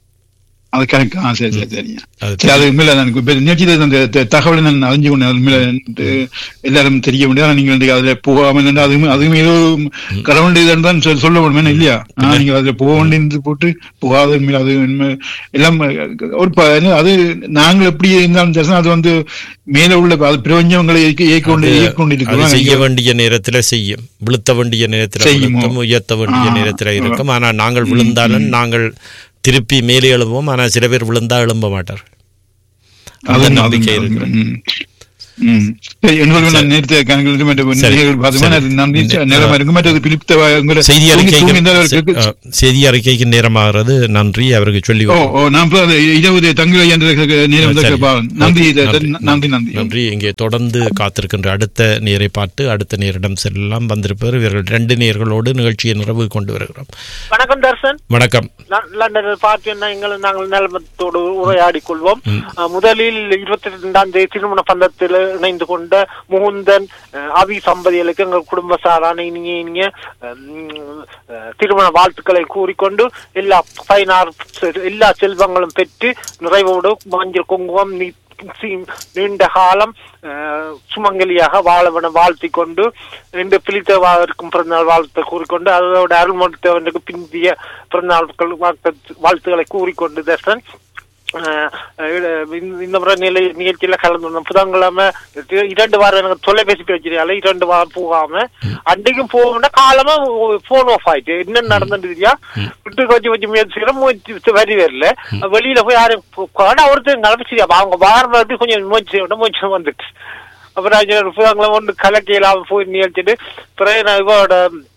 S7: அது கணக்கு ஆ சரி சரி சரிங்க
S1: அது
S7: சரி அது உண்மையில நான் இப்ப நிகழ்ச்சியில அந்த த- தகவலை நான் அறிஞ்சு கொண்டேன் அது உண்மையில எனக்கு எல்லாரும் தெரிய முடியாது நீங்கள் வந்து அதுல போகாம இருந்தா அதுவும் அதுவும் ஏதோ கடவுளுடைய இதுன்னு தான் சொல்- சொல்ல முடியுமே இல்லையா ஆ, நீங்க அதுல போக வேண்டியது போட்டு போகாத உண்மையில அது உண்மை எல்லாம் ஒரு ப- என்ன, அது நாங்கள் எப்படி இருந்தாலும் சரி, அது வந்து மேல உள்ள அது பிரபஞ்சங்களை இயக்கி இயக்கி கொண்டு இயக்கி கொண்டு
S1: அது
S7: இருக்கிறோம்
S1: செய்ய வேண்டிய நேரத்துல செய்யும் விழுத்த வேண்டிய நேரத்துல
S7: செய்யுமோ?
S1: விழுத்தும் உயர்த்த வேண்டிய
S7: ஆ,
S1: நேரத்துல
S7: ஆ.
S1: இருக்கும் ஆனா நாங்கள் விழுந்தாலும் நாங்கள் திருப்பி மேலே எழும்புவோம் ஆனா சில பேர் விழுந்தா எழும்ப மாட்டார் அந்த
S7: அதுவும்
S1: நம்பிக்கை
S7: அதுவும்
S1: இருக்கு
S7: ம். ம். சரி, என்னோட நான் நேரத்தை கணக்கில் மற்ற
S1: சரி,
S7: நிகழ்வுகள் பார்த்தோம்னா
S1: சரி.
S7: அது நான்
S1: இந்த-
S7: நேரமா இருக்கும் மற்றது பிலிப்த உங்களை
S1: செய்தி
S7: தூங்கி- தூங்கி
S1: அறிக்கைக்கு
S7: இருந்தால் அவருக்கு-
S1: செ- ஆ, செய்தி அறிக்கைக்கு நேரமாகிறது நன்றி அவருக்கு சொல்லி
S7: ஓ ஓ நான் இப்ப அது இரவு தங்களை என்ற நேரம்
S1: சரி.
S7: தான் பாவம். நன்றி
S1: நன்றி,
S7: நன்றி நன்றி நன்றி
S1: நன்றி இங்கே தொடர்ந்து காத்திருக்கின்ற அடுத்த நேரை பார்த்து அடுத்த நேரிடம் செல்லலாம் வந்திருப்பவர் இவர்கள் ரெண்டு நேர்களோடு நிகழ்ச்சியை நிறைவு கொண்டு வருகிறோம்
S8: வணக்கம் தர்சன்
S1: வணக்கம்
S8: நான் லண்டனில் பார்த்தீங்கன்னா எங்கள் நாங்கள் நலமத்தோடு உரையாடிக் கொள்வோம் அஹ், முதலில் இருபத்தி ரெண்டாம் தேதி திருமண பந்தத்தில் இணைந்து கொண்ட முகுந்தன் அஹ், அபி சம்பதிகளுக்கு எங்கள் குடும்ப சாரான இனிய இனிய அஹ், உம், அஹ், திருமண வாழ்த்துக்களை கூறிக்கொண்டு எல்லா பதினாறு செ- எல்லா செல்வங்களும் பெற்று நிறைவோடு மஞ்சள் குங்குமம் நீ சி- நீண்ட காலம் அஹ், சுமங்கலியாக வாழவன வாழ்த்தி கொண்டு ரெண்டு பிலித்தவாவிற்கும் பிறந்தநாள் வாழ்த்தை கூறிக்கொண்டு அதோட அருள்மொழித்தவனுக்கு பிந்திய பிறந்தநாள் வாழ்த்து- வாழ்த்துக்களை கூறிக்கொண்டு தர்சன் அஹ், அஹ், இந்த- இந்த முறை நிலை நிகழ்ச்சியில கலந்து வந்தோம் புதன்கிழமை இர- இரண்டு வாரம் எனக்கு தொலைபேசி பேச்சுறியால இரண்டு வாரம் போகாம அன்றைக்கும் போகணும்னா காலமா போன் ஆஃப் ஆயிட்டு என்ன நடந்துருக்கியா விட்டு கொஞ்சம் கொஞ்சம் முயற்சி செய்யறோம் முயற்சி வரி வரல வெளியில போய் யாரும் போ- ஆனா ஒருத்தர் நடப்பு சரியா அவங்க வாரம் வந்து கொஞ்சம் முயற்சி செய்யணும் முயற்சி வந்துட்டு அப்புறம் புதன்கிழமை ஒன்று கலக்கையிலாம போய் நிகழ்ச்சிட்டு பிறகு நான் இவரோட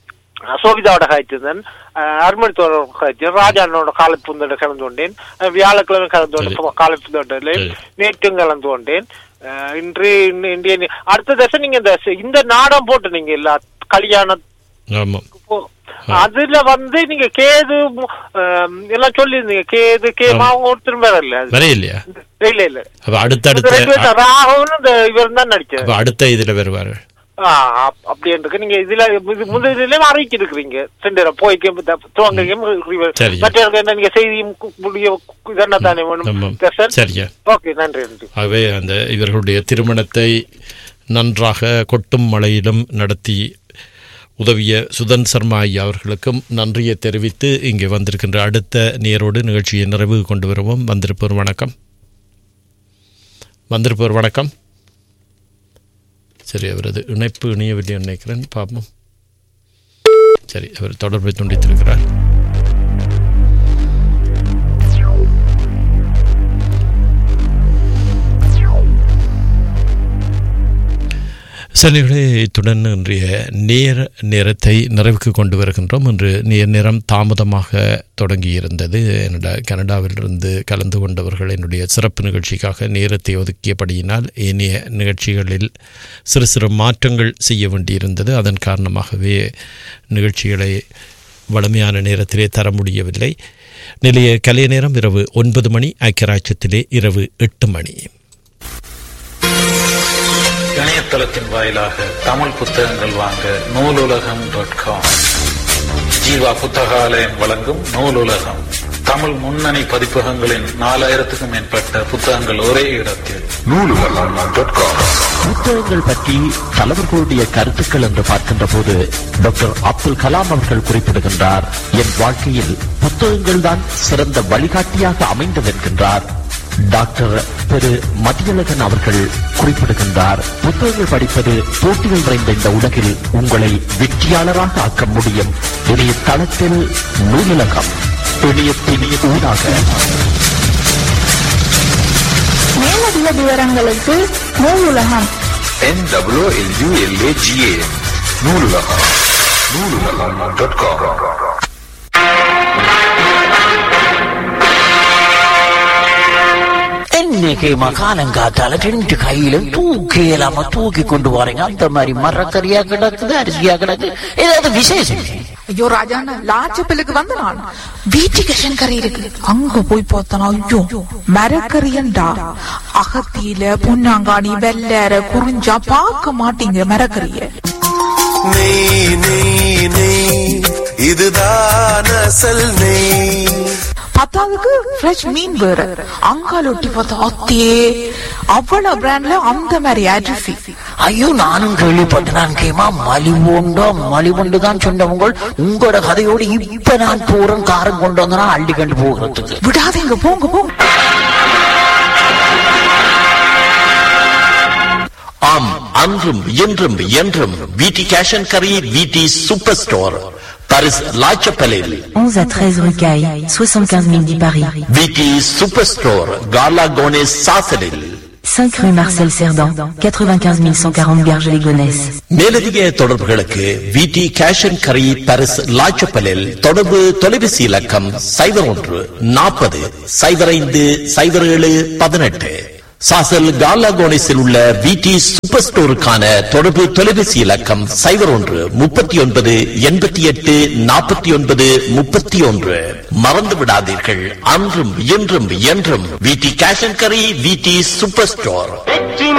S8: சோபிதாவோட காய்ச்சிருந்தேன் அருமணித்தோட காய்ச்சேன் ராஜானோட காலப்புந்தோட கலந்து கொண்டேன் அஹ், வியாழக்கிழமை கலந்து கொண்டேன் காலப்புந்தோட்டில் நேற்றும் கலந்து கொண்டேன் அஹ், இன்று இன்ன- இன்றைய நி- அடுத்த தசை நீங்க இந்த இந்த நாடம் போட்டு நீங்க இல்ல கல்யாண
S1: ஆமாம்
S8: போ- அதுல வந்து நீங்க கேது மு- அஹ், எல்லாம் சொல்லியிருந்தீங்க கேது கேமா ஒருத்தரும் வேற இல்ல அது.
S1: வரையில்லையா
S8: இல்ல இல்ல
S1: அப்ப அடுத்தடுத்த
S8: ரெண்டு பேரும் ராகவனும் இந்த இவர் தான் நடிச்சார்
S1: அப்ப அடுத்த இதுல வருவாரு
S8: ஆ, அப்- அப்படி இருக்கு நீங்க இதுல இது முந்திரிலே அறிக்கை இருக்கிறீங்க சென்டர் போய்க்கு துவங்கையும்
S1: சரி.
S8: மற்றவர்கள் என்ன நீங்க செய்தியும் கு- முடிய கு- இதென்ன தானே
S1: ஆமாம்.
S8: வேணும் தர்ஷன்
S1: சரியா
S8: ஓகே நன்றி நன்றி
S1: ஆகவே அந்த இவர்களுடைய திருமணத்தை நன்றாக கொட்டும் மழையிலும் நடத்தி உதவிய சுதன் சர்மா ஐயா அவர்களுக்கும் நன்றியை தெரிவித்து இங்கே வந்திருக்கின்ற அடுத்த நேரோடு நிகழ்ச்சியை நிறைவு கொண்டு வருவோம் வந்திருப்போர் வணக்கம் வந்திருப்போர் வணக்கம் சரி அவரது இணைப்பு இணையவில்லை நினைக்கிறேன் பார்ப்போம் சரி அவர் தொடர்பை துண்டித்திருக்கிறார் சனிகளே இத்துடன் இன்றைய நேர நேரத்தை நிறைவுக்கு கொண்டு வருகின்றோம் இன்று நேர் நேரம் தாமதமாக தொடங்கியிருந்தது என்னோட கனடாவிலிருந்து கலந்து கொண்டவர்கள் என்னுடைய சிறப்பு நிகழ்ச்சிக்காக நேரத்தை ஒதுக்கியபடியினால் ஏனைய நிகழ்ச்சிகளில் சிறு சிறு மாற்றங்கள் செய்ய வேண்டியிருந்தது அதன் காரணமாகவே நிகழ்ச்சிகளை வளமையான நேரத்திலே தர முடியவில்லை நிலைய கலை நேரம் இரவு ஒன்பது மணி ஐக்கியராட்சத்திலே இரவு எட்டு மணி
S9: இணையதளத்தின் வாயிலாக தமிழ் புத்தகங்கள் வாங்க நூலுலகம் டாட் காம் ஜீவா புத்தகாலயம் வழங்கும் நூலுலகம் தமிழ் முன்னணி பதிப்பகங்களின் நாலாயிரத்துக்கும் மேற்பட்ட புத்தகங்கள் ஒரே இடத்தில்
S10: புத்தகங்கள் பற்றி தலைவர்களுடைய கருத்துக்கள் என்று பார்க்கின்ற போது டாக்டர் அப்துல் கலாம் அவர்கள் குறிப்பிடுகின்றார் என் வாழ்க்கையில் புத்தகங்கள் தான் சிறந்த வழிகாட்டியாக அமைந்தது என்கின்றார் டாக்டர் திரு மதியழகன் அவர்கள் குறிப்பிடுகின்றார் புத்தகங்கள் படிப்பது போட்டிகள் நிறைந்த இந்த உலகில் உங்களை வெற்றியாளராக ஆக்க முடியும் இணையதளத்தில் நூலகம் இணையத்தின் ஊடாக
S11: மேலதிக விவரங்களுக்கு Noolulagam
S12: NWLULAGA Noolulagam Noolulagam dot com
S10: இன்னைக்கு மகாலங்காத்தால ரெண்டு கையிலும் தூக்கி இல்லாம தூக்கி கொண்டு போறீங்க அந்த மாதிரி மரக்கறியா கிடக்குது அரிசியா கிடக்கு ஏதாவது விசேஷம்
S11: ஐயோ ராஜாண்ணா லாச்சப்பிலுக்கு வந்த நான் வீட்டுக்கு கறி இருக்கு அங்க போய் பார்த்தனா ஐயோ மரக்கறியண்டா அகத்தியில பொன்னாங்காணி வெள்ளற குறிஞ்சா பார்க்க மாட்டீங்க மரக்கறிய
S13: நெய் நெய் நெய் இதுதான் அசல் நெய்
S11: பத்தாவதுக்கு ஃப்ரெஷ் மீன் வேற அங்கால ஒட்டி பார்த்தா அத்தே அவ்வளவு பிராண்ட்ல அந்த மாதிரி அரிசி
S10: ஐயோ நானும் கேள்விப்பட்டேன் கேமா மலிவுண்டோ மலிவுண்டு தான் சொன்னவங்க உங்களோட கதையோடு இப்ப நான் போறேன் காரம் கொண்டு வந்தனா அள்ளி கண்டு போகிறதுக்கு
S11: விடாதீங்க போங்க போங்க
S10: ஆம் அன்றும் இன்றும் என்றும் விடி கேஷ் அண்ட் கரி விடி சூப்பர் ஸ்டோர் பாரிஸ் லாச்சப்பலில்
S14: 11 à 13 rue Caille, 75 010 Paris.
S10: VD super store கார்லா கோனேஸ் சாசலில்
S14: 5 rue Marcel Cerdan, 95 140 Garges-les-Gonesse.
S10: மேலதிக தொடர்புகளுக்கு விடி கேஷ் அண்ட் கரி பாரிஸ் லாச்சப்பலில் தொடர்பு தொலைபேசி இலக்கம் சைபர் ஒன்று நாற்பது சைபர் ஐந்து சைபர் ஏழு பதினெட்டு சாசல் கார்லா கோனேஸில் உள்ள விடி சூப்பர் ஸ்டோருக்கான தொடர்பு தொலைபேசி இலக்கம் சைபர் ஒன்று முப்பத்தி ஒன்பது எண்பத்தி எட்டு நாற்பத்தி ஒன்பது முப்பத்தி ஒன்று மறந்து விடாதீர்கள் அன்றும் இன்றும் என்றும் விடி கேஷ் அண்ட் கரி விடி சூப்பர் ஸ்டோர்